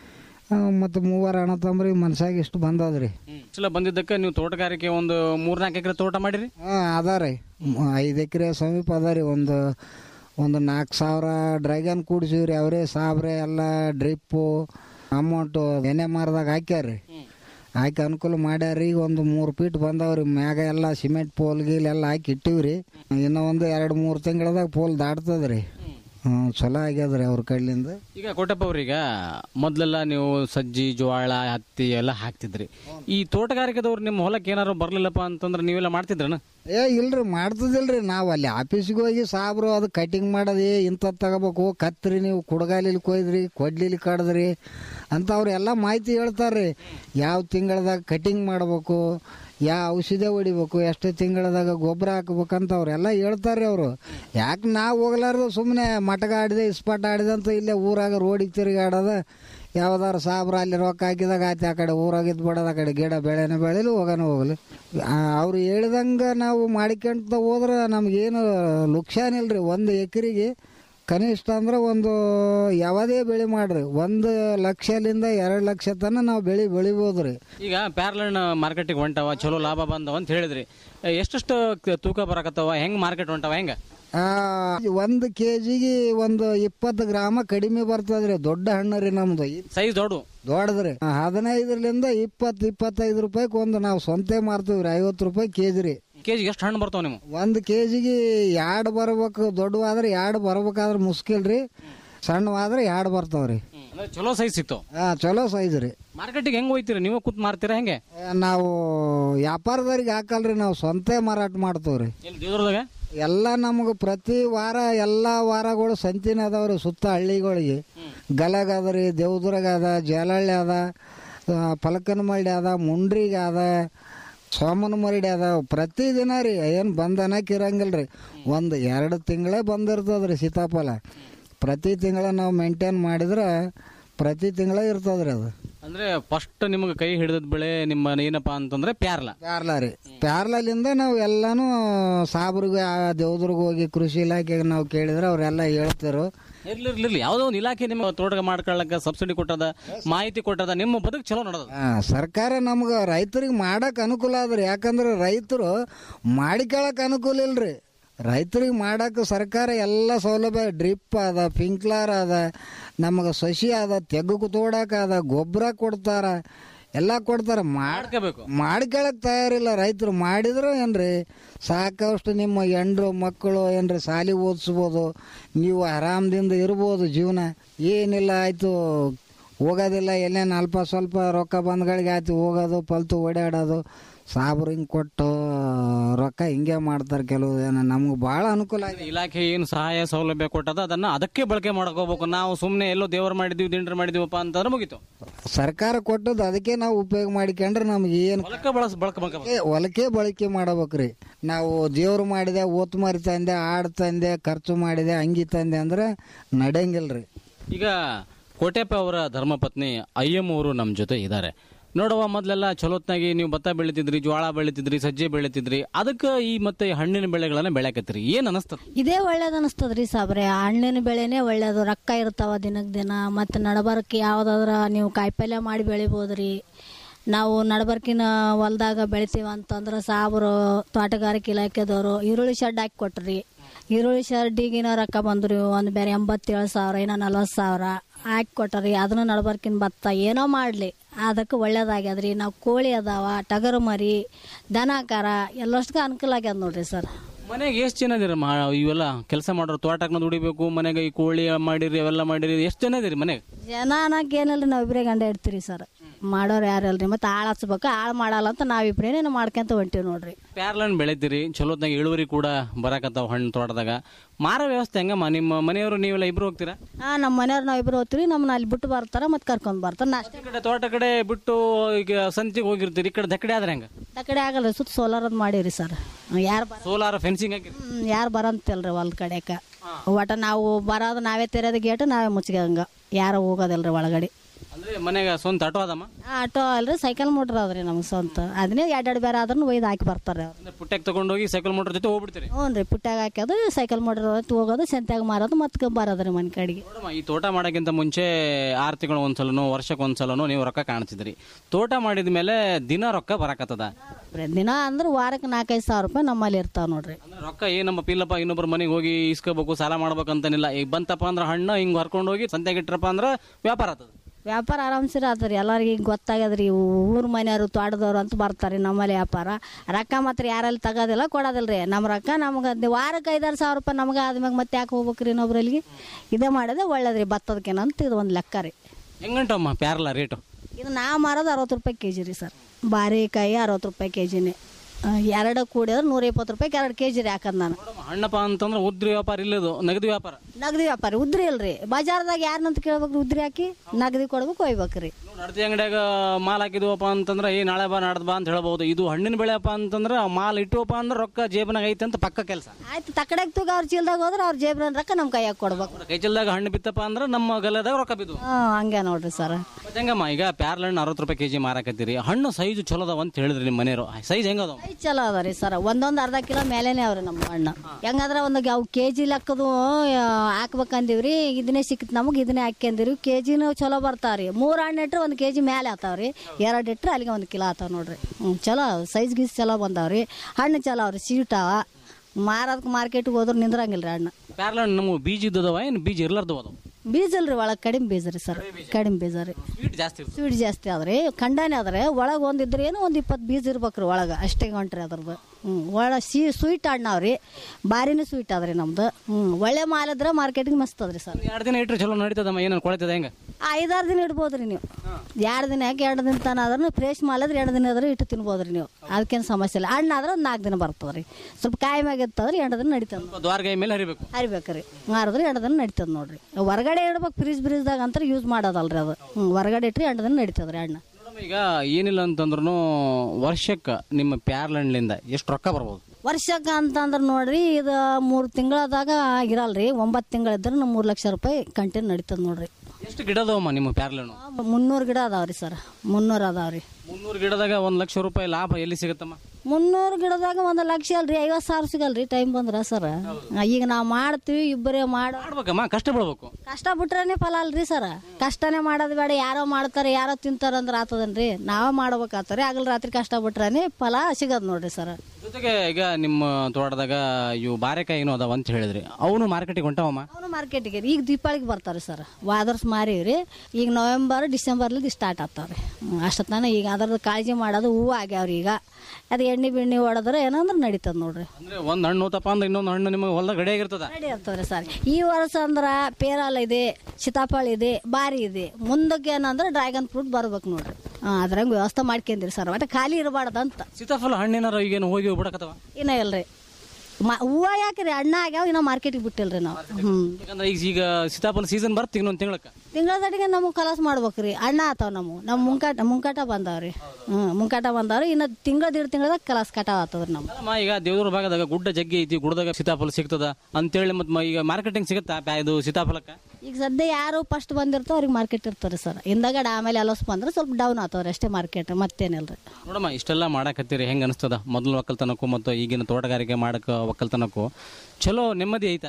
ಮತ್ತು ಮೂವರು ಅಣ್ಣ ತಮ್ಮರಿ ಮನ್ಸಾಗ ಇಷ್ಟು ಬಂದದ್ರಿ ಚಲೋ ಬಂದಿದ್ದಕ್ಕೆ ನೀವು ತೋಟಗಾರಿಕೆ ಒಂದು ಮೂರ್ನಾಲ್ಕು ಎಕರೆ ತೋಟ ಮಾಡಿರಿ ಹಾಂ ಅದ ರೀ ಐದು ಎಕರೆ ಸಮೀಪ ಅದ ರೀ ಒಂದು ಒಂದು ನಾಲ್ಕು ಸಾವಿರ ಡ್ರ್ಯಾಗನ್ ಕೂಡಿಸಿವ್ರಿ ಅವರೇ ಸಾಬ್ರೆ ಎಲ್ಲ ಡ್ರಿಪ್ಪು ಅಮೌಂಟು ಎಣ್ಣೆ ಮಾರದಾಗ ಹಾಕ್ಯಾರ್ರಿ ಹಾಕಿ ಅನುಕೂಲ ಮಾಡ್ಯಾರಿ ಈಗ ಒಂದು ಮೂರು ಫೀಟ್ ಬಂದವ್ರಿ ಮ್ಯಾಗ ಎಲ್ಲ ಸಿಮೆಂಟ್ ಪೋಲ್ ಗೀಲ್ ಎಲ್ಲ ಹಾಕಿ ಇಟ್ಟಿವ್ರಿ ಇನ್ನೂ ಒಂದು ಎರಡು ಮೂರು ತಿಂಗಳದಾಗ ಪೋಲ್ ದಾಟ್ತದ್ರಿ ಹ್ಞೂ ಚಲೋ ಆಗ್ಯದ್ರಿ ಅವ್ರ ಕಡ್ಲಿಂದ ಈಗ ಕೋಟಪ್ಪ ಅವ್ರೀಗ ಮೊದ್ಲೆಲ್ಲ ನೀವು ಸಜ್ಜಿ ಜೋಳ ಹತ್ತಿ ಎಲ್ಲ ಹಾಕ್ತಿದ್ರಿ ಈ ತೋಟಗಾರಿಕೆದವ್ರು ನಿಮ್ಮ ಹೊಲಕ್ಕೆ ಏನಾರು ಬರ್ಲಿಲ್ಲಪ್ಪ ಅಂತಂದ್ರೆ ನೀವೆಲ್ಲ ಮಾಡ್ತಿದ್ರನ ಏ ಇಲ್ರಿ ಮಾಡ್ತದಿಲ್ರಿ ನಾವು ಅಲ್ಲಿ ಆಫೀಸಿಗೆ ಹೋಗಿ ಸಾಬ್ರು ಅದು ಕಟಿಂಗ್ ಮಾಡೋದು ಏ ಇಂಥದ್ದು ತಗೋಬೇಕು ಕತ್ರಿ ನೀವು ಕುಡಗಾಲಿಲಿ ಕೊಯ್ದ್ರಿ ಕೊಡ್ಲಿಲಿ ಕಡ್ದ್ರಿ ಅಂತ ಅವ್ರು ಎಲ್ಲ ಮಾಹಿತಿ ಹೇಳ್ತಾರ್ರಿ ಯಾವ ತಿಂಗಳದಾಗ ಕಟಿಂಗ್ ಮಾಡ್ಬೇಕು ಯಾವ ಔಷಧಿ ಹೊಡಿಬೇಕು ಎಷ್ಟು ತಿಂಗಳದಾಗ ಗೊಬ್ಬರ ಹಾಕ್ಬೇಕಂತ ಅವ್ರೆಲ್ಲ ಹೇಳ್ತಾರೆ ಅವರು ಯಾಕೆ ನಾವು ಹೋಗ್ಲಾರ್ದು ಸುಮ್ಮನೆ ಮಟಗ ಆಡಿದೆ ಇಸ್ಪಾಟ್ ಆಡಿದೆ ಅಂತ ಇಲ್ಲೇ ಊರಾಗ ರೋಡಿಗೆ ತಿರುಗಾಡೋದ ಯಾವ್ದಾರು ಸಾಬ್ರ ಅಲ್ಲಿ ರೊಕ್ಕ ಹಾಕಿದಾಗ ಆಯ್ತು ಆ ಕಡೆ ಊರಾಗಿದ್ದು ಬಿಡೋದು ಆ ಕಡೆ ಗಿಡ ಬೆಳೆನ ಬೆಳೆಲಿ ಹೋಗೋಣ ಹೋಗ್ಲಿ ಅವ್ರು ಹೇಳ್ದಂಗೆ ನಾವು ಮಾಡಿಕೊಂತ ಹೋದ್ರೆ ನಮಗೇನು ಲುಕ್ಷಾನ್ ಇಲ್ರಿ ಒಂದು ಎಕರೆಗೆ ಕನಿಷ್ಠ ಅಂದ್ರೆ ಒಂದು ಯಾವುದೇ ಬೆಳೆ ಮಾಡ್ರಿ ಒಂದು ಲಕ್ಷಲಿಂದ ಎರಡು ಲಕ್ಷ ತನಕ ನಾವು ಬೆಳೆ ಬೆಳಿಬೋದು ರೀ ಈಗ ಪ್ಯಾರ್ಲಣ್ಣ ಮಾರ್ಕೆಟಿಗೆ ಹೊಂಟವ ಚಲೋ ಲಾಭ ಬಂದವ ಅಂತ ಹೇಳಿದ್ರಿ ಎಷ್ಟೆಷ್ಟು ಕ- ತೂಕ ಬರಕತ್ತವ ಹೆಂಗ್ ಮಾರ್ಕೆಟ್ ಹೊಂಟವ ಹೆಂಗ ಆ, ಒಂದು ಕೆ ಜಿಗೆ ಒಂದು ಇಪ್ಪತ್ತು ಗ್ರಾಮ ಕಡಿಮೆ ಬರ್ತದ್ರಿ ದೊಡ್ಡ ಹಣ್ಣು ರೀ ನಮ್ದು ಸೈಜ್ ದೊಡ್ಡ ದೊಡ್ಡದ್ರಿ ಹದಿನೈದರಿಂದ ಇಪ್ಪತ್ತು ಇಪ್ಪತ್ತೈದು ರೂಪಾಯಿಗೆ ಒಂದು ನಾವು ಸ್ವಂತ ಮಾರ್ತೀವಿ ರೀ ಐವತ್ತು ರೂಪಾಯಿ ಕೆ ಜಿ ರೀ ಕೆಜಿ ಎಷ್ಟು ಹಣ್ಣು ಬರ್ತಾವ ನೀವು ಒಂದು ಕೆ ಜಿಗೆ ಎರಡು ಬರ್ಬೇಕು ದೊಡ್ಡವಾದ್ರೆ ಎರಡು ಬರ್ಬೇಕಾದ್ರೆ ಮುಸ್ಕಿಲ್ ರೀ ಸಣ್ಣವಾದ್ರೆ ಎರಡು ಬರ್ತಾವ್ರಿ ಅಂದ್ರೆ ಚಲೋ ಸೈಜ್ ಸಿಗ್ತಾವ ಹಾಂ ಚಲೋ ಸೈಜ್ ರೀ ಮಾರ್ಕೆಟಿಗೆ ಹೆಂಗ್ ಹೋಯ್ತೀರಿ ನೀವು ಕೂತ್ ಮಾರ್ತೀರಾ ಹೆಂಗೆ ನಾವು ವ್ಯಾಪಾರದವ್ರಿಗೆ ಹಾಕಲ್ರಿ ನಾವು ಸ್ವಂತ ಮಾರಾಟ ಮಾಡ್ತೇವ್ರಿ ಇಲ್ಲಿ ದೇವ್ರದಾಗ ಎಲ್ಲ ನಮಗೆ ಪ್ರತಿ ವಾರ ಎಲ್ಲ ವಾರಗಳು ಸಂತಿನ ಅದಾವ್ರಿ ಸುತ್ತ ಹಳ್ಳಿಗಳಿಗೆ ಗಲಗ ಅದ ರೀ ದೇವದುರ್ಗ ಅದ ಜಲಹಳ್ಳಿ ಅದ ಆ, ಪಲಕನಮಳ್ಳಿ ಅದ ಮುಂಡ್ರಿಗೆ ಅದ ಸೋಮನ ಮರಡಿ ಅದ ಪ್ರತಿ ದಿನ ರೀ ಏನು ಬಂದ್ ಅನ್ನಕ್ಕೆ ಇರಂಗಿಲ್ಲ ರೀ ಒಂದು ಎರಡು ತಿಂಗಳೇ ಬಂದಿರ್ತದೆ ರೀ ಸೀತಾಫಲ ಪ್ರತಿ ತಿಂಗಳ ನಾವು ಮೇಂಟೈನ್ ಮಾಡಿದ್ರೆ ಪ್ರತಿ ತಿಂಗಳೇ ಇರ್ತದೆ ರೀ ಅದು ಅಂದ್ರೆ ಫಸ್ಟ್ ನಿಮ್ಗೆ ಕೈ ಹಿಡಿದ ಬೆಳೆ ನಿಮ್ಮ ಏನಪ್ಪಾ ಅಂತಂದ್ರೆ ಪ್ಯಾರ್ಲ ಪ್ಯಾರ್ಲ ರೀ ಪ್ಯಾರ್ಲಲಿಂದ ನಾವು ಎಲ್ಲಾನು ಸಾಬ್ರಿಗೆ ದೇವದುರ್ಗ ಹೋಗಿ ಕೃಷಿ ಇಲಾಖೆಗೆ ನಾವು ಕೇಳಿದ್ರೆ ಅವರೆಲ್ಲ ಹೇಳ್ತಿರು ಇರ್ಲಿ ಇರ್ಲಿ ಇರ್ಲಿ ಯಾವುದೋ ಒಂದು ಇಲಾಖೆ ನಿಮ್ಮ ತೋಟ ಮಾಡ್ಕೊಳ್ಳಕ್ಕೆ ಸಬ್ಸಿಡಿ ಕೊಟ್ಟದ ಮಾಹಿತಿ ಕೊಟ್ಟದ ನಿಮ್ಮ ಬದುಕು ಚಲೋ ನಡೆದ ಆ, ಸರ್ಕಾರ ನಮ್ಗೆ ರೈತರಿಗೆ ಮಾಡಕ್ಕೆ ಅನುಕೂಲ ಅದ್ರಿ ಯಾಕಂದ್ರೆ ರೈತರು ಮಾಡಿಕೊಳ್ಳಕ್ಕೆ ಅನುಕೂಲ ಇಲ್ರಿ ರೈತರಿಗೆ ಮಾಡಕ್ಕೆ ಸರ್ಕಾರ ಎಲ್ಲ ಸೌಲಭ್ಯ ಡ್ರಿಪ್ ಅದ ಪಿಂಕ್ಲಾರ್ ಅದ ನಮಗೆ ಸಸಿ ಅದ ತೆಗ್ಗು ತೋಡಕ್ಕೆ ಅದ ಗೊಬ್ಬರ ಕೊಡ್ತಾರ ಎಲ್ಲ ಕೊಡ್ತಾರ ಮಾಡ್ಕೋಬೇಕು ಮಾಡ್ಕೊಳಕ್ ತಯಾರಿಲ್ಲ ರೈತರು ಮಾಡಿದ್ರೆ ಏನ್ರಿ ಸಾಕಷ್ಟು ನಿಮ್ಮ ಹೆಂಡ್ರು ಮಕ್ಕಳು ಏನ್ರಿ ಸಾಲಿ ಓದಿಸ್ಬೋದು ನೀವು ಆರಾಮದಿಂದ ಇರ್ಬೋದು ಜೀವನ ಏನಿಲ್ಲ ಆಯಿತು ಹೋಗೋದಿಲ್ಲ ಎಲ್ಲೇನು ಅಲ್ಪ ಸ್ವಲ್ಪ ರೊಕ್ಕ ಬಂದ್ಗಳಿಗೆ ಆಯ್ತು ಹೋಗೋದು ಪಲ್ತು ಓಡಾಡೋದು ಸಾಬ್ರು ಹಿಂಗೆ ಕೊಟ್ಟು ರೊಕ್ಕ ಹಿಂಗೆ ಮಾಡ್ತಾರೆ ಕೆಲವು ಜನ ನಮ್ಗೆ ಭಾಳ ಅನುಕೂಲ ಆಗಿದೆ ಇಲಾಖೆ ಏನು ಸಹಾಯ ಸೌಲಭ್ಯ ಕೊಟ್ಟದ ಅದನ್ನ ಅದಕ್ಕೆ ಬಳಕೆ ಮಾಡ್ಕೋಬೇಕು ನಾವು ಸುಮ್ಮನೆ ಎಲ್ಲೋ ದೇವ್ರ ಮಾಡಿದೀವಿ ದಿಂಡ್ರ ಮಾಡಿದೀವಪ್ಪ ಅಂತಂದ್ರೆ ಮುಗೀತು ಸರ್ಕಾರ ಕೊಟ್ಟದ್ದು ಅದಕ್ಕೆ ನಾವು ಉಪಯೋಗ ಮಾಡಿಕೊಂಡ್ರೆ ನಮ್ಗೆ ಏನು ಹೊಲಕ್ಕೆ ಬಳಸ್ ಬಳಕೆ ಏ, ಹೊಲಕ್ಕೆ ಬಳಕೆ ಮಾಡ್ಬೇಕ್ರಿ ನಾವು ದೇವ್ರು ಮಾಡಿದೆ ಓತ್ ಮರಿ ತಂದೆ ಆಡ್ ತಂದೆ ಖರ್ಚು ಮಾಡಿದೆ ಅಂಗಿ ತಂದೆ ಅಂದ್ರೆ ನಡೆಯಂಗಿಲ್ರಿ ಈಗ ಕೋಟೆಪ್ಪ ಅವರ ಧರ್ಮಪತ್ನಿ ಅಯ್ಯಮ್ಮ ಅವರು ನಮ್ಮ ಜೊತೆ ಇದ್ದಾರೆ ನೋಡುವ ಮೊದಲೆಲ್ಲ ಚಲೋತ್ನಾಗಿ ನೀವು ಭತ್ತ ಬೆಳಿತಿದ್ರಿ ಜೋಳ ಬೆಳಿತಿದ್ರಿ ಸಜ್ಜೆ ಬೆಳಿತಿದ್ರಿ ಅದಕ್ಕೆ ಈ ಮತ್ತೆ ಹಣ್ಣಿನ ಬೆಳೆಗಳನ್ನ ಬೆಳೆಕತ್ತೀರಿ ಏನ್ ಅನಸ್ತದ ಇದೇ ಒಳ್ಳೇದು ಅನಿಸ್ತದ್ರಿ ಸಾಬ್ರೆ ಹಣ್ಣಿನ ಬೆಳೆನೇ ಒಳ್ಳೇದು ರೊಕ್ಕ ಇರ್ತಾವ ದಿನಕ್ಕೆ ದಿನ ಮತ್ತು ನಡಬರ್ಕ್ ಯಾವ್ದಾದ್ರ ನೀವು ಕಾಯಿಪಲ್ಯ ಮಾಡಿ ಬೆಳಿಬೋದ್ರಿ ನಾವು ನಡಬರ್ಕಿನ ಹೊಲ್ದಾಗ ಬೆಳಿತೀವಿ ಅಂತಂದ್ರೆ ಸಾಬ್ರು ತೋಟಗಾರಿಕೆ ಇಲಾಖೆದವರು ಈರುಳ್ಳಿ ಶೆಡ್ ಹಾಕಿ ಕೊಟ್ರಿ ಈರುಳ್ಳಿ ಶೆಡ್ಡಿಗಿನ ರೊಕ್ಕ ಬಂದ್ರಿ ಒಂದು ಬೇರೆ ಎಂಬತ್ತೇಳು ಸಾವಿರ ಏನೋ ನಲ್ವತ್ತು ಸಾವಿರ ಹಾಕಿ ಕೊಟ್ಟರಿ ಅದನ್ನು ನಡಬರ್ಕಿನ ಭತ್ತ ಏನೋ ಮಾಡಲಿ ಅದಕ್ಕೆ ಒಳ್ಳೇದಾಗ್ಯದ್ರಿ ನಾವು ಕೋಳಿ ಅದಾವ ಟಗರು ಮರಿ ದನ ಕರ ಎಲ್ಲಷ್ಟು ಅನುಕೂಲ ಆಗ್ಯದ ನೋಡ್ರಿ ಸರ್ ಮನೆಗೆ ಎಷ್ಟು ಜನ ಇದೀರಿ ಮಾ ಇವೆಲ್ಲ ಕೆಲಸ ಮಾಡೋರು ತೋಟಕ್ಕೆ ದುಡಿಬೇಕು ಮನೆಗೆ ಈ ಕೋಳಿ ಮಾಡಿರಿ ಅವೆಲ್ಲ ಮಾಡಿರಿ ಎಷ್ಟು ಜನ ಇದೀರಿ ಮನೆಗೆ ಜನ ಅನ್ನಕ್ಕೆ ಏನಿಲ್ಲ ನಾವು ಇಬ್ಬರೇ ಗಂಡ ಇಡ್ತೀರಿ ಸರ್ ಮಾಡೋರು ಯಾರು ಇಲ್ರಿ ಮತ್ತೆ ಆಳು ಹಚ್ಬೇಕು ಆಳು ಮಾಡಲ್ಲ ಅಂತ ನಾವಿಬ್ರೇನೆ ಮಾಡ್ಕೊಂತ ಹೊಂಟೀವಿ ನೋಡ್ರಿ ಪ್ಯಾರ್ಲನ್ ಬೆಳಿತೀರಿ ಚಲೋತ್ನಾಗ ಇಳುವರಿ ಕೂಡ ಬರಾಕತ್ತಾವ ಹಣ್ಣು ತೋಟದಾಗ ಮಾರೋ ವ್ಯವಸ್ಥೆ ಹೆಂಗಮ್ಮ ನಿಮ್ಮ ಮನೆಯವರು ನೀವೆಲ್ಲ ಇಬ್ರು ಹೋಗ್ತೀರಾ ಹಾಂ ನಮ್ಮ ಮನೆಯವ್ರು ನಾವು ಇಬ್ರು ಹೋಗ್ತೀವಿ ನಮ್ಮನ್ನ ಅಲ್ಲಿ ಬಿಟ್ಟು ಬರ್ತಾರ ಮತ್ತೆ ಕರ್ಕೊಂಡು ಬರ್ತಾರ ನಾಷ್ಟ ಈ ಕಡೆ ತೋಟ ಕಡೆ ಬಿಟ್ಟು ಈಗ ಸಂತಿಗೆ ಹೋಗಿರ್ತೀರಿ ಈ ಕಡೆ ದಕ್ಕಡೆ ಆದ್ರೆ ಹೆಂಗ ಆ ಕಡೆ ಆಗಲ್ಲ ಸುತ್ತ ಸೋಲಾರ್ ಅದು ಮಾಡೀವ್ರಿ ಸರ್ ಯಾರು ಬರ ಸೋಲಾರ್ ಫೆನ್ಸಿಂಗ್ ಹಾಕಿ ಯಾರು ಬರಂತಿಲ್ರಿ ಹೊಲ್ದ ಕಡೆಕ ಒಟ್ಟ ನಾವು ಬರೋದು ನಾವೇ ತೆರೆಯೋದು ಗೇಟ್ ನಾವೇ ಮುಚ್ಚಿಗಂಗ ಯಾರು ಹೋಗೋದಿಲ್ರಿ ಒಳಗಡೆ ಅಂದ್ರೆ ಮನೆಗೆ ಸ್ವಂತ ಆಟೋ ಅದಮ್ಮ ಆಟೋ ಅಲ್ರಿ ಸೈಕಲ್ ಮೋಟ್ರ್ ಅದ್ರಿ ನಮ್ಗೆ ಸ್ವಂತ ಅದನ್ನೇ ಎರಡೆರಡು ಬೇರೆ ಆದ್ರೂ ಒಯ್ದು ಹಾಕಿ ಬರ್ತಾರೆ ಅವ್ರು ಅಂದ್ರೆ ಪುಟ್ಟಕ್ಕೆ ತಗೊಂಡೋಗಿ ಸೈಕಲ್ ಮೋಟರ್ ಜೊತೆ ಹೋಗ್ಬಿಡ್ತೀರಿ ಹ್ಞೂ ರೀ ಪುಟ್ಟಾಗ ಹಾಕೋದು ಸೈಕಲ್ ಮೋಟ್ರ್ ಹೋಗೋದು ಸಂತ್ಯಾಗ ಮಾರೋದು ಮತ್ತೆ ಬರೋದು ರೀ ಮನೆ ಕಡೆಗೆ ನೋಡಮ್ಮ ಈ ತೋಟ ಮಾಡೋಕ್ಕಿಂತ ಮುಂಚೆ ಆರು ತಿಂಗಳು ಒಂದ್ಸಲನೋ ವರ್ಷಕ್ಕೆ ಒಂದ್ಸಲನೋ ನೀವು ರೊಕ್ಕ ಕಾಣ್ತಿದ್ರಿ ತೋಟ ಮಾಡಿದ ಮೇಲೆ ದಿನ ರೊಕ್ಕ ಬರಾಕತ್ತದ ದಿನ ಅಂದ್ರೆ ವಾರಕ್ಕೆ ನಾಲ್ಕೈದು ಸಾವಿರ ರೂಪಾಯಿ ನಮ್ಮಲ್ಲಿ ಇರ್ತಾವ ನೋಡ್ರಿ ಅಂದ್ರೆ ರೊಕ್ಕ ಏನಮ್ಮ ಪಿಲ್ಲಪ್ಪ ಇನ್ನೊಬ್ಬರ ಮನೆಗೆ ಹೋಗಿ ಇಸ್ಕೋಬೇಕು ಸಾಲ ಮಾಡ್ಬೇಕಂತನಿಲ್ಲ ಈಗ ಬಂತಪ್ಪ ಅಂದ್ರೆ ಹಣ್ಣು ಹಿಂಗೆ ಹರ್ಕೊಂಡು ಹೋಗಿ ಸಂತೆಗೆ ಇಟ್ರಪ್ಪ ಅಂದ್ರೆ ವ್ಯಾಪಾರ ಆಗ್ತದ ವ್ಯಾಪಾರ ಆರಾಮ್ಸಿರ ಆತರಿ ಎಲ್ಲರಿಗೆ ಈಗ ಗೊತ್ತಾಗ್ಯದ್ರಿ ಊರ್ ಮನೆಯವರು ತೋಟದವ್ರು ಅಂತ ಬರ್ತಾರೆ ನಮ್ಮಲ್ಲಿ ವ್ಯಾಪಾರ ರೊಕ್ಕ ಮಾತ್ರ ಯಾರಲ್ಲಿ ತಗೋದಿಲ್ಲ ಕೊಡೋದಿಲ್ಲ ರೀ ನಮ್ಮ ರೊಕ್ಕ ನಮ್ಗೆ ವಾರಕ್ಕೆ ಐದಾರು ಸಾವಿರ ರೂಪಾಯಿ ನಮ್ಗೆ ಆದ್ಮ್ಯಾಗ ಮತ್ತೆ ಯಾಕೆ ಹೋಗ್ಬೇಕ್ರಿ ಇನ್ನೊಬ್ರಲ್ಲಿಗೆ ಇದೇ ಮಾಡೋದೇ ಒಳ್ಳೇದ್ರಿ ಭತ್ತದಕ್ಕೇನ ಅಂತ ಇದು ಒಂದು ಲೆಕ್ಕ ರೀ ಹೆಂಗಂಟಮ್ಮ ಪ್ಯಾರಲ ರೇಟು ಇದು ನಾ ಮಾರೋದು ಅರವತ್ತು ರೂಪಾಯಿ ಕೆ ಜಿ ರೀ ಸರ್ ಬಾರಿಕಾಯಿ ಅರವತ್ತು ರೂಪಾಯಿ ಕೆ ಜಿನೇ ಎರಡು ಕೂಡಿದ್ರೆ ನೂರ ಇಪ್ಪತ್ತು ರೂಪಾಯಿಗೆ ಎರಡು ಕೆ ಜಿ ರೀ ಹಾಕೋದು ನಾನು ಹಣ್ಣಪ್ಪ ಅಂತಂದ್ರೆ ಉದ್ರಿ ವ್ಯಾಪಾರ ಇಲ್ಲದು ನಗದು ವ್ಯಾಪಾರ ನಗದಿ ವ್ಯಾಪಾರ ಉದ್ರಿ ಇಲ್ರಿ ಬಜಾರ್ದಾಗ ಯಾರನ್ನಂತ ಕೇಳ್ಬೇಕು ಉದ್ರಿ ಹಾಕಿ ನಗದಿ ಕೊಡ್ಬೇಕು ಒಯ್ಬೇಕ್ರಿ ಅಡತಿ ಅಂಗಡಿಯಾಗ ಮಾಲ್ ಹಾಕಿದ್ವಪ್ಪ ಅಂತಂದ್ರೆ ಏ ನಾಳೆ ಬಾ ನಾಡ್ದು ಬಾ ಅಂತ ಹೇಳ್ಬೋದು ಇದು ಹಣ್ಣಿನ ಬೆಳೆಯಪ್ಪ ಅಂತಂದ್ರೆ ಮಾಲ್ ಇಟ್ಟುವಪ್ಪ ಅಂದ್ರೆ ರೊಕ್ಕ ಜೇಬನಾಗ ಐತೆ ಅಂತ ಪಕ್ಕ ಕೆಲಸ ಆಯ್ತು ತಕಡೆಗೆ ತೂಗ ಅವ್ರ ಚೀಲ್ದಾಗ ಹೋದ್ರೆ ಅವ್ರ ಜೇಬ್ರ ರೊಕ್ಕ ನಮ್ಮ ಕೈಯಾಗ ಕೊಡ್ಬೇಕು ಕೈ ಚಲ್ದಾಗ ಹಣ್ಣು ಬಿತ್ತಪ್ಪ ಅಂದ್ರೆ ನಮ್ಮ ಗಲ್ಲದಾಗ ರೊಕ್ಕ ಬಿದ್ದು ಹಾಂ ಹಂಗೆ ನೋಡ್ರಿ ಸರ್ ಮತ್ತೆ ಹೆಂಗಮ್ಮ ಈಗ ಪ್ಯಾರ್ಲ ಹಣ್ಣು ಅರವತ್ತು ರೂಪಾಯಿ ಕೆಜಿ ಮಾರಾಕತ್ತೀರಿ ಹಣ್ಣು ಸೈಜ್ ಚಲೋ ಅದಾವ ಅಂತ ಹೇಳಿದ್ರಿ ನಿಮ್ಮ ಮನೆಯವರು ಸೈಜ್ ಹೆಂಗದ ಐದು ಚಲೋ ಅದ ರೀ ಸರ್ ಒಂದೊಂದು ಅರ್ಧ ಕಿಲೋ ಮೇಲೇನೆ ಅವ್ರಿ ನಮ್ಮ ಹಣ್ಣು ಹೆಂಗಂದ್ರೆ ಒಂದು ಅವು ಕೆ ಜಿ ಲೆಕ್ಕದು ಹಾಕ್ಬೇಕಂದಿವ್ರಿ ಇದನ್ನೇ ಸಿಕ್ತು ನಮಗೆ ಇದನ್ನೇ ಹಾಕ್ಯಂದಿರಿ ಕೆ ಜಿನೂ ಚಲೋ ಬರ್ತಾವ್ರಿ ಮೂರು ಹಣ್ಣು ಇಟ್ರೆ ಒಂದು ಕೆ ಜಿ ಮೇಲೆ ಆತಾವ್ರಿ ಎರಡು ಇಟ್ರೆ ಅಲ್ಲಿಗೆ ಒಂದು ಕಿಲೋ ಆತಾವ ನೋಡ್ರಿ ಹ್ಞೂ ಚಲೋ ಸೈಜ್ ಗೀಸ್ ಚಲೋ ಬಂದಾವ್ರಿ ಹಣ್ಣು ಚಲೋ ಅವ್ರಿ ಸೀಟಾವ ಮಾರೋದಕ್ಕೆ ಮಾರ್ಕೆಟ್ಗೆ ಹೋದ್ರೆ ನಿಂದ್ರಂಗಿಲ್ಲ ರೀ ಹಣ್ಣು ಪ್ಯಾರ್ಲ ಹಣ್ಣು ನಮಗೆ ಬೀಜ ಇದ್ದದವ ಏನು ಬೀಜ ಇರ್ಲಾರ್ದವ ಅದಾವ ಬೀಜ ಅಲ್ರಿ ಒಳಗೆ ಕಡಿಮೆ ಬೀಜ ರೀ ಸರ್ ಕಡಿಮೆ ಬೀಜ ರೀ ಸ್ವೀಟ್ ಜಾಸ್ತಿ ಇರ್ತದೆ. ಸ್ವೀಟ್ ಜಾಸ್ತಿ ಆದ್ರಿ ಖಂಡಾನೆ ಆದ್ರೆ ಒಳಗೆ ಒಂದಿದ್ರೆ ಏನು ಒಂದು ಇಪ್ಪತ್ತು ಬೀಜ ಇರ್ಬೇಕ್ರಿ ಒಳಗೆ ಅಷ್ಟೇ ಹೊಂಟ್ರಿ ಅದ್ರದ್ದು ಹ್ಞೂ ಒಳ ಸಿ ಸ್ವೀಟ್ ಹಣ್ಣಾವ್ರಿ ಭಾರಿನೂ ಸ್ವೀಟ್ ಅದ್ರಿ ನಮ್ದು ಹ್ಞೂ ಒಳ್ಳೆ ಮಾಲ್ ಇದ್ರೆ ಮಾರ್ಕೆಟಿಗೆ ಮಸ್ತ್ ಅದ್ರಿ ಸರ್ ಎರಡು ದಿನ ಇಟ್ಟರೆ ಚಲೋ ನಡೀತದಮ್ಮ ಏನಾರು ಕೊಳ್ತದ ಹೆಂಗೆ ಐದಾರು ದಿನ ಇಡ್ಬೋದ್ರಿ ನೀವು ಎರಡು ದಿನ ಯಾಕೆ ಎರಡು ದಿನ ತನ ಆದ್ರೂ ಫ್ರೆಶ್ ಮಾಲ್ ಆದ್ರೆ ಎರಡು ದಿನ ಆದ್ರೆ ಇಟ್ಟು ತಿನ್ಬೋದ್ರಿ ನೀವು ಅದಕ್ಕೇನು ಸಮಸ್ಯೆ ಇಲ್ಲ ಹಣ್ಣು ಆದ್ರೆ ಒಂದು ನಾಲ್ಕು ದಿನ ಬರ್ತದೆ ರೀ ಸ್ವಲ್ಪ ಕಾಯಿ ಮ್ಯಾಗ ಇತ್ತಂದ್ರೆ ಎರಡು ದಿನ ನಡೀತದೆ ದ್ವಾರಗಾಯಿ ಮೇಲೆ ಹರಿಬೇಕು ಹರಿಬೇಕ್ರಿ ಮಾರಿದ್ರೆ ಎರಡು ದಿನ ನಡೀತದೆ ನೋಡ್ರಿ ಹೊರಗಡೆ ಇಡ್ಬೇಕು ಫ್ರೀಜ್ ಬ್ರೀಜ್ದಾಗ ಅಂತ ಯೂಸ್ ಮಾಡೋದಲ್ರಿ ಅದು ಹ್ಞೂ ಹೊರಗಡೆ ಇಟ್ರಿ ಎರಡು ದಿನ ನಡೀತದ್ರಿ ಹಣ್ಣು ನೋಡಮ್ಮ, ಈಗ ಏನಿಲ್ಲ ಅಂತಂದ್ರೂ ವರ್ಷಕ್ಕೆ ನಿಮ್ಮ ಪ್ಯಾರ್ಲೆಂಡ್ಲಿಂದ ಎಷ್ಟು ರೊಕ್ಕ ಬರ್ಬೋದು ವರ್ಷಕ್ಕೆ ಅಂತಂದ್ರೆ ನೋಡ್ರಿ ಇದು ಮೂರು ತಿಂಗಳದಾಗ ಇರಲ್ರಿ ಒಂಬತ್ತು ತಿಂಗಳಿದ್ರೆ ನಮ್ಮ ಮೂರು ಲಕ್ಷ ರೂಪಾಯಿ ಕಂಟಿನ್ಯೂ ನಡೀತದೆ ನೋಡ್ರಿ ಎಷ್ಟು ಗಿಡ ಅದಾವಮ್ಮ ನಿಮ್ಮ ಪ್ಯಾರ್ಲೆಣ್ಣು ಮುನ್ನೂರು ಗಿಡ ಅದಾವ್ರಿ ಸರ್ ಮುನ್ನೂರು ಅದಾವ್ರಿ ಮುನ್ನೂರು ಗಿಡದಾಗ ಒಂದು ಲಕ್ಷ ರೂಪಾಯಿ ಲಾಭ ಎಲ್ಲಿ ಸಿಗುತ್ತಮ್ಮ ಮುನ್ನೂರು ಗಿಡದಾಗ ಒಂದು ಲಕ್ಷ ಅಲ್ರಿ ಐವತ್ತು ಸಾವಿರ ಸಿಗಲ್ರಿ ಟೈಮ್ ಬಂದ್ರ ಸರ್ ಈಗ ನಾವು ಮಾಡ್ತೀವಿ ಇಬ್ಬರೇ ಮಾಡ ಮಾಡ್ಬೇಕಮ್ಮ ಕಷ್ಟ ಬೀಳ್ಬೇಕು ಕಷ್ಟ ಬಿಟ್ರೇನೆ ಫಲ ಅಲ್ರಿ ಸರ್ ಕಷ್ಟನೇ ಮಾಡೋದು ಬೇಡ ಯಾರೋ ಮಾಡ್ತಾರೆ ಯಾರೋ ತಿಂತಾರ ಅಂದ್ರೆ ಆತದನ್ರಿ ನಾವೇ ಮಾಡ್ಬೇಕಾಗ್ತಾರೆ ಆಗಲ್ ರಾತ್ರಿ ಕಷ್ಟ ಬಿಟ್ರೇನೆ ಫಲ ಸಿಗದ್ ನೋಡ್ರಿ ಸರ್ ಜೊತೆಗೆ ಈಗ ನಿಮ್ಮ ತೋಟದಾಗ ಇವು ಬಾರೆಕಾಯಿ ಏನೋ ಅದಾವ ಅಂತ ಹೇಳಿದ್ರಿ ಅವನು ಮಾರ್ಕೆಟಿಗೆ ಹೊಂಟಾವಮ್ಮ ಅವನು ಮಾರ್ಕೆಟಿಗೆ ಈಗ ದೀಪಾವಳಿಗೆ ಬರ್ತಾರೆ ಸರ್ ವಾದರ್ಸ್ ಮಾರೀವ್ರಿ ಈಗ ನವೆಂಬರ್ ಡಿಸೆಂಬರ್ಲಿದ್ದು ಸ್ಟಾರ್ಟ್ ಆಗ್ತಾವ್ರಿ ಅಷ್ಟೊತ್ತನ ಈಗ ಅದ್ರದ್ದು ಕಾಳಜಿ ಮಾಡೋದು ಹೂವು ಆಗ್ಯಾವ್ರಿ ಈಗ ಅದು ಎಣ್ಣೆ ಬಿಣ್ಣೆ ಹೊಡೆದ್ರೆ ಏನಂದ್ರೆ ನಡೀತದೆ ನೋಡ್ರಿ ಅಂದ್ರೆ ಒಂದು ಹಣ್ಣು ಹೋತಪ್ಪ ಅಂದ್ರೆ ಇನ್ನೊಂದು ಹಣ್ಣು ನಿಮಗೆ ಹೊಲದಾಗ ರೆಡಿ ಆಗಿರ್ತದ ರೆಡಿ ಇರ್ತದ್ರಿ ಸರ್ ಈ ವರ್ಷ ಅಂದ್ರ ಪೇರಲ ಇದೆ ಸೀತಾಫಲ ಇದೆ ಬಾರಿ ಇದೆ ಮುಂದಕ್ಕೆ ಏನಂದ್ರೆ ಡ್ರ್ಯಾಗನ್ ಫ್ರೂಟ್ ಬರ್ಬೇಕು ನೋಡ್ರಿ ಹಾಂ ಅದ್ರಂಗೆ ವ್ಯವಸ್ಥೆ ಮಾಡ್ಕೊಂಡಿರಿ ಸರ್ ಒಟ್ಟು ಖಾಲಿ ಇರಬಾರ್ದಂತ ಸೀತಾಫಲ ಹಣ್ಣಿನಾರ ಈಗೇನು ಹೋಗಿ ಬಿಡಕತ್ತವ ಇನ್ನ ಇಲ್ರಿ ಮ ಹೂವು ಯಾಕ್ರಿ ಹಣ್ಣ ಆಗ್ಯಾವ ಇನ್ನ ಮಾರ್ಕೆಟಿಗೆ ಬಿಟ್ಟಿಲ್ರಿ ನಾವು ಹ್ಞೂ ಯಾಕಂದ್ರೆ ಈಗ ಈಗ ಸೀತಾಫಲ ಸೀಸನ್ ಬರ್ತಿ ಇನ್ನೊಂದು ತಿಂಗಳಕ್ಕ ತಿಂಗಳದಡಿಗೆ ನಮಗೆ ಕಲಸ ಮಾಡ್ಬೇಕ್ರಿ ಅಣ್ಣ ಆತಾವ ನಮ್ಮ ನಮ್ಮ ಮುಂಕಾಟ ಮುಂಕಾಟ ಬಂದಾವ್ರಿ ಹ್ಞೂ ಮುಂಕಾಟ ಬಂದಾವ್ರಿ ಇನ್ನು ತಿಂಗಳ ಎರಡು ತಿಂಗಳದಾಗ ಕಲಸ ಕಟಾವ್ ಆತದ್ರಿ ನಮ್ಮ ಅಮ್ಮ ಈಗ ದೇವ್ರ ಭಾಗದಾಗ ಗುಡ್ಡ ಜಗ್ಗಿ ಐತಿ ಗುಡ್ಡದಾಗ ಸೀತಾಫಲ ಸಿಗ್ತದ ಅಂತೇಳಿ ಮತ್ತೆ ಈಗ ಮಾರ್ಕೆಟಿಂಗ್ ಸಿಗುತ್ತಾ ಪ್ಯಾ- ಇದು ಸೀತಾಫಲಕ್ಕ ಈಗ ಸದ್ಯ ಯಾರು ಫಸ್ಟ್ ಬಂದಿರ್ತಾವ ಅವ್ರಿಗೆ ಮಾರ್ಕೆಟ್ ಇರ್ತಾರೆ ಸರ್ ಹಿಂದಗಡೆ ಆಮೇಲೆ ಎಲ್ಲಸ್ ಬಂದ್ರೆ ಸ್ವಲ್ಪ ಡೌನ್ ಆತವ್ರಿ ಅಷ್ಟೇ ಮಾರ್ಕೆಟ್ ಮತ್ತೇನಿಲ್ರಿ ನೋಡಮ್ಮ ಇಷ್ಟೆಲ್ಲ ಮಾಡಕತ್ತೀರಿ ಹೆಂಗೆ ಅನಿಸ್ತದ ಮೊದಲು ಒಕ್ಕಲ್ತನಕ್ಕೂ ಮತ್ತು ಈಗಿನ ತೋಟಗಾರಿಕೆ ಮಾಡಕ್ಕೆ ಒಕ್ಕಲ್ತನಕ್ಕೂ ಚಲೋ ನೆಮ್ಮದಿ ಐತಾ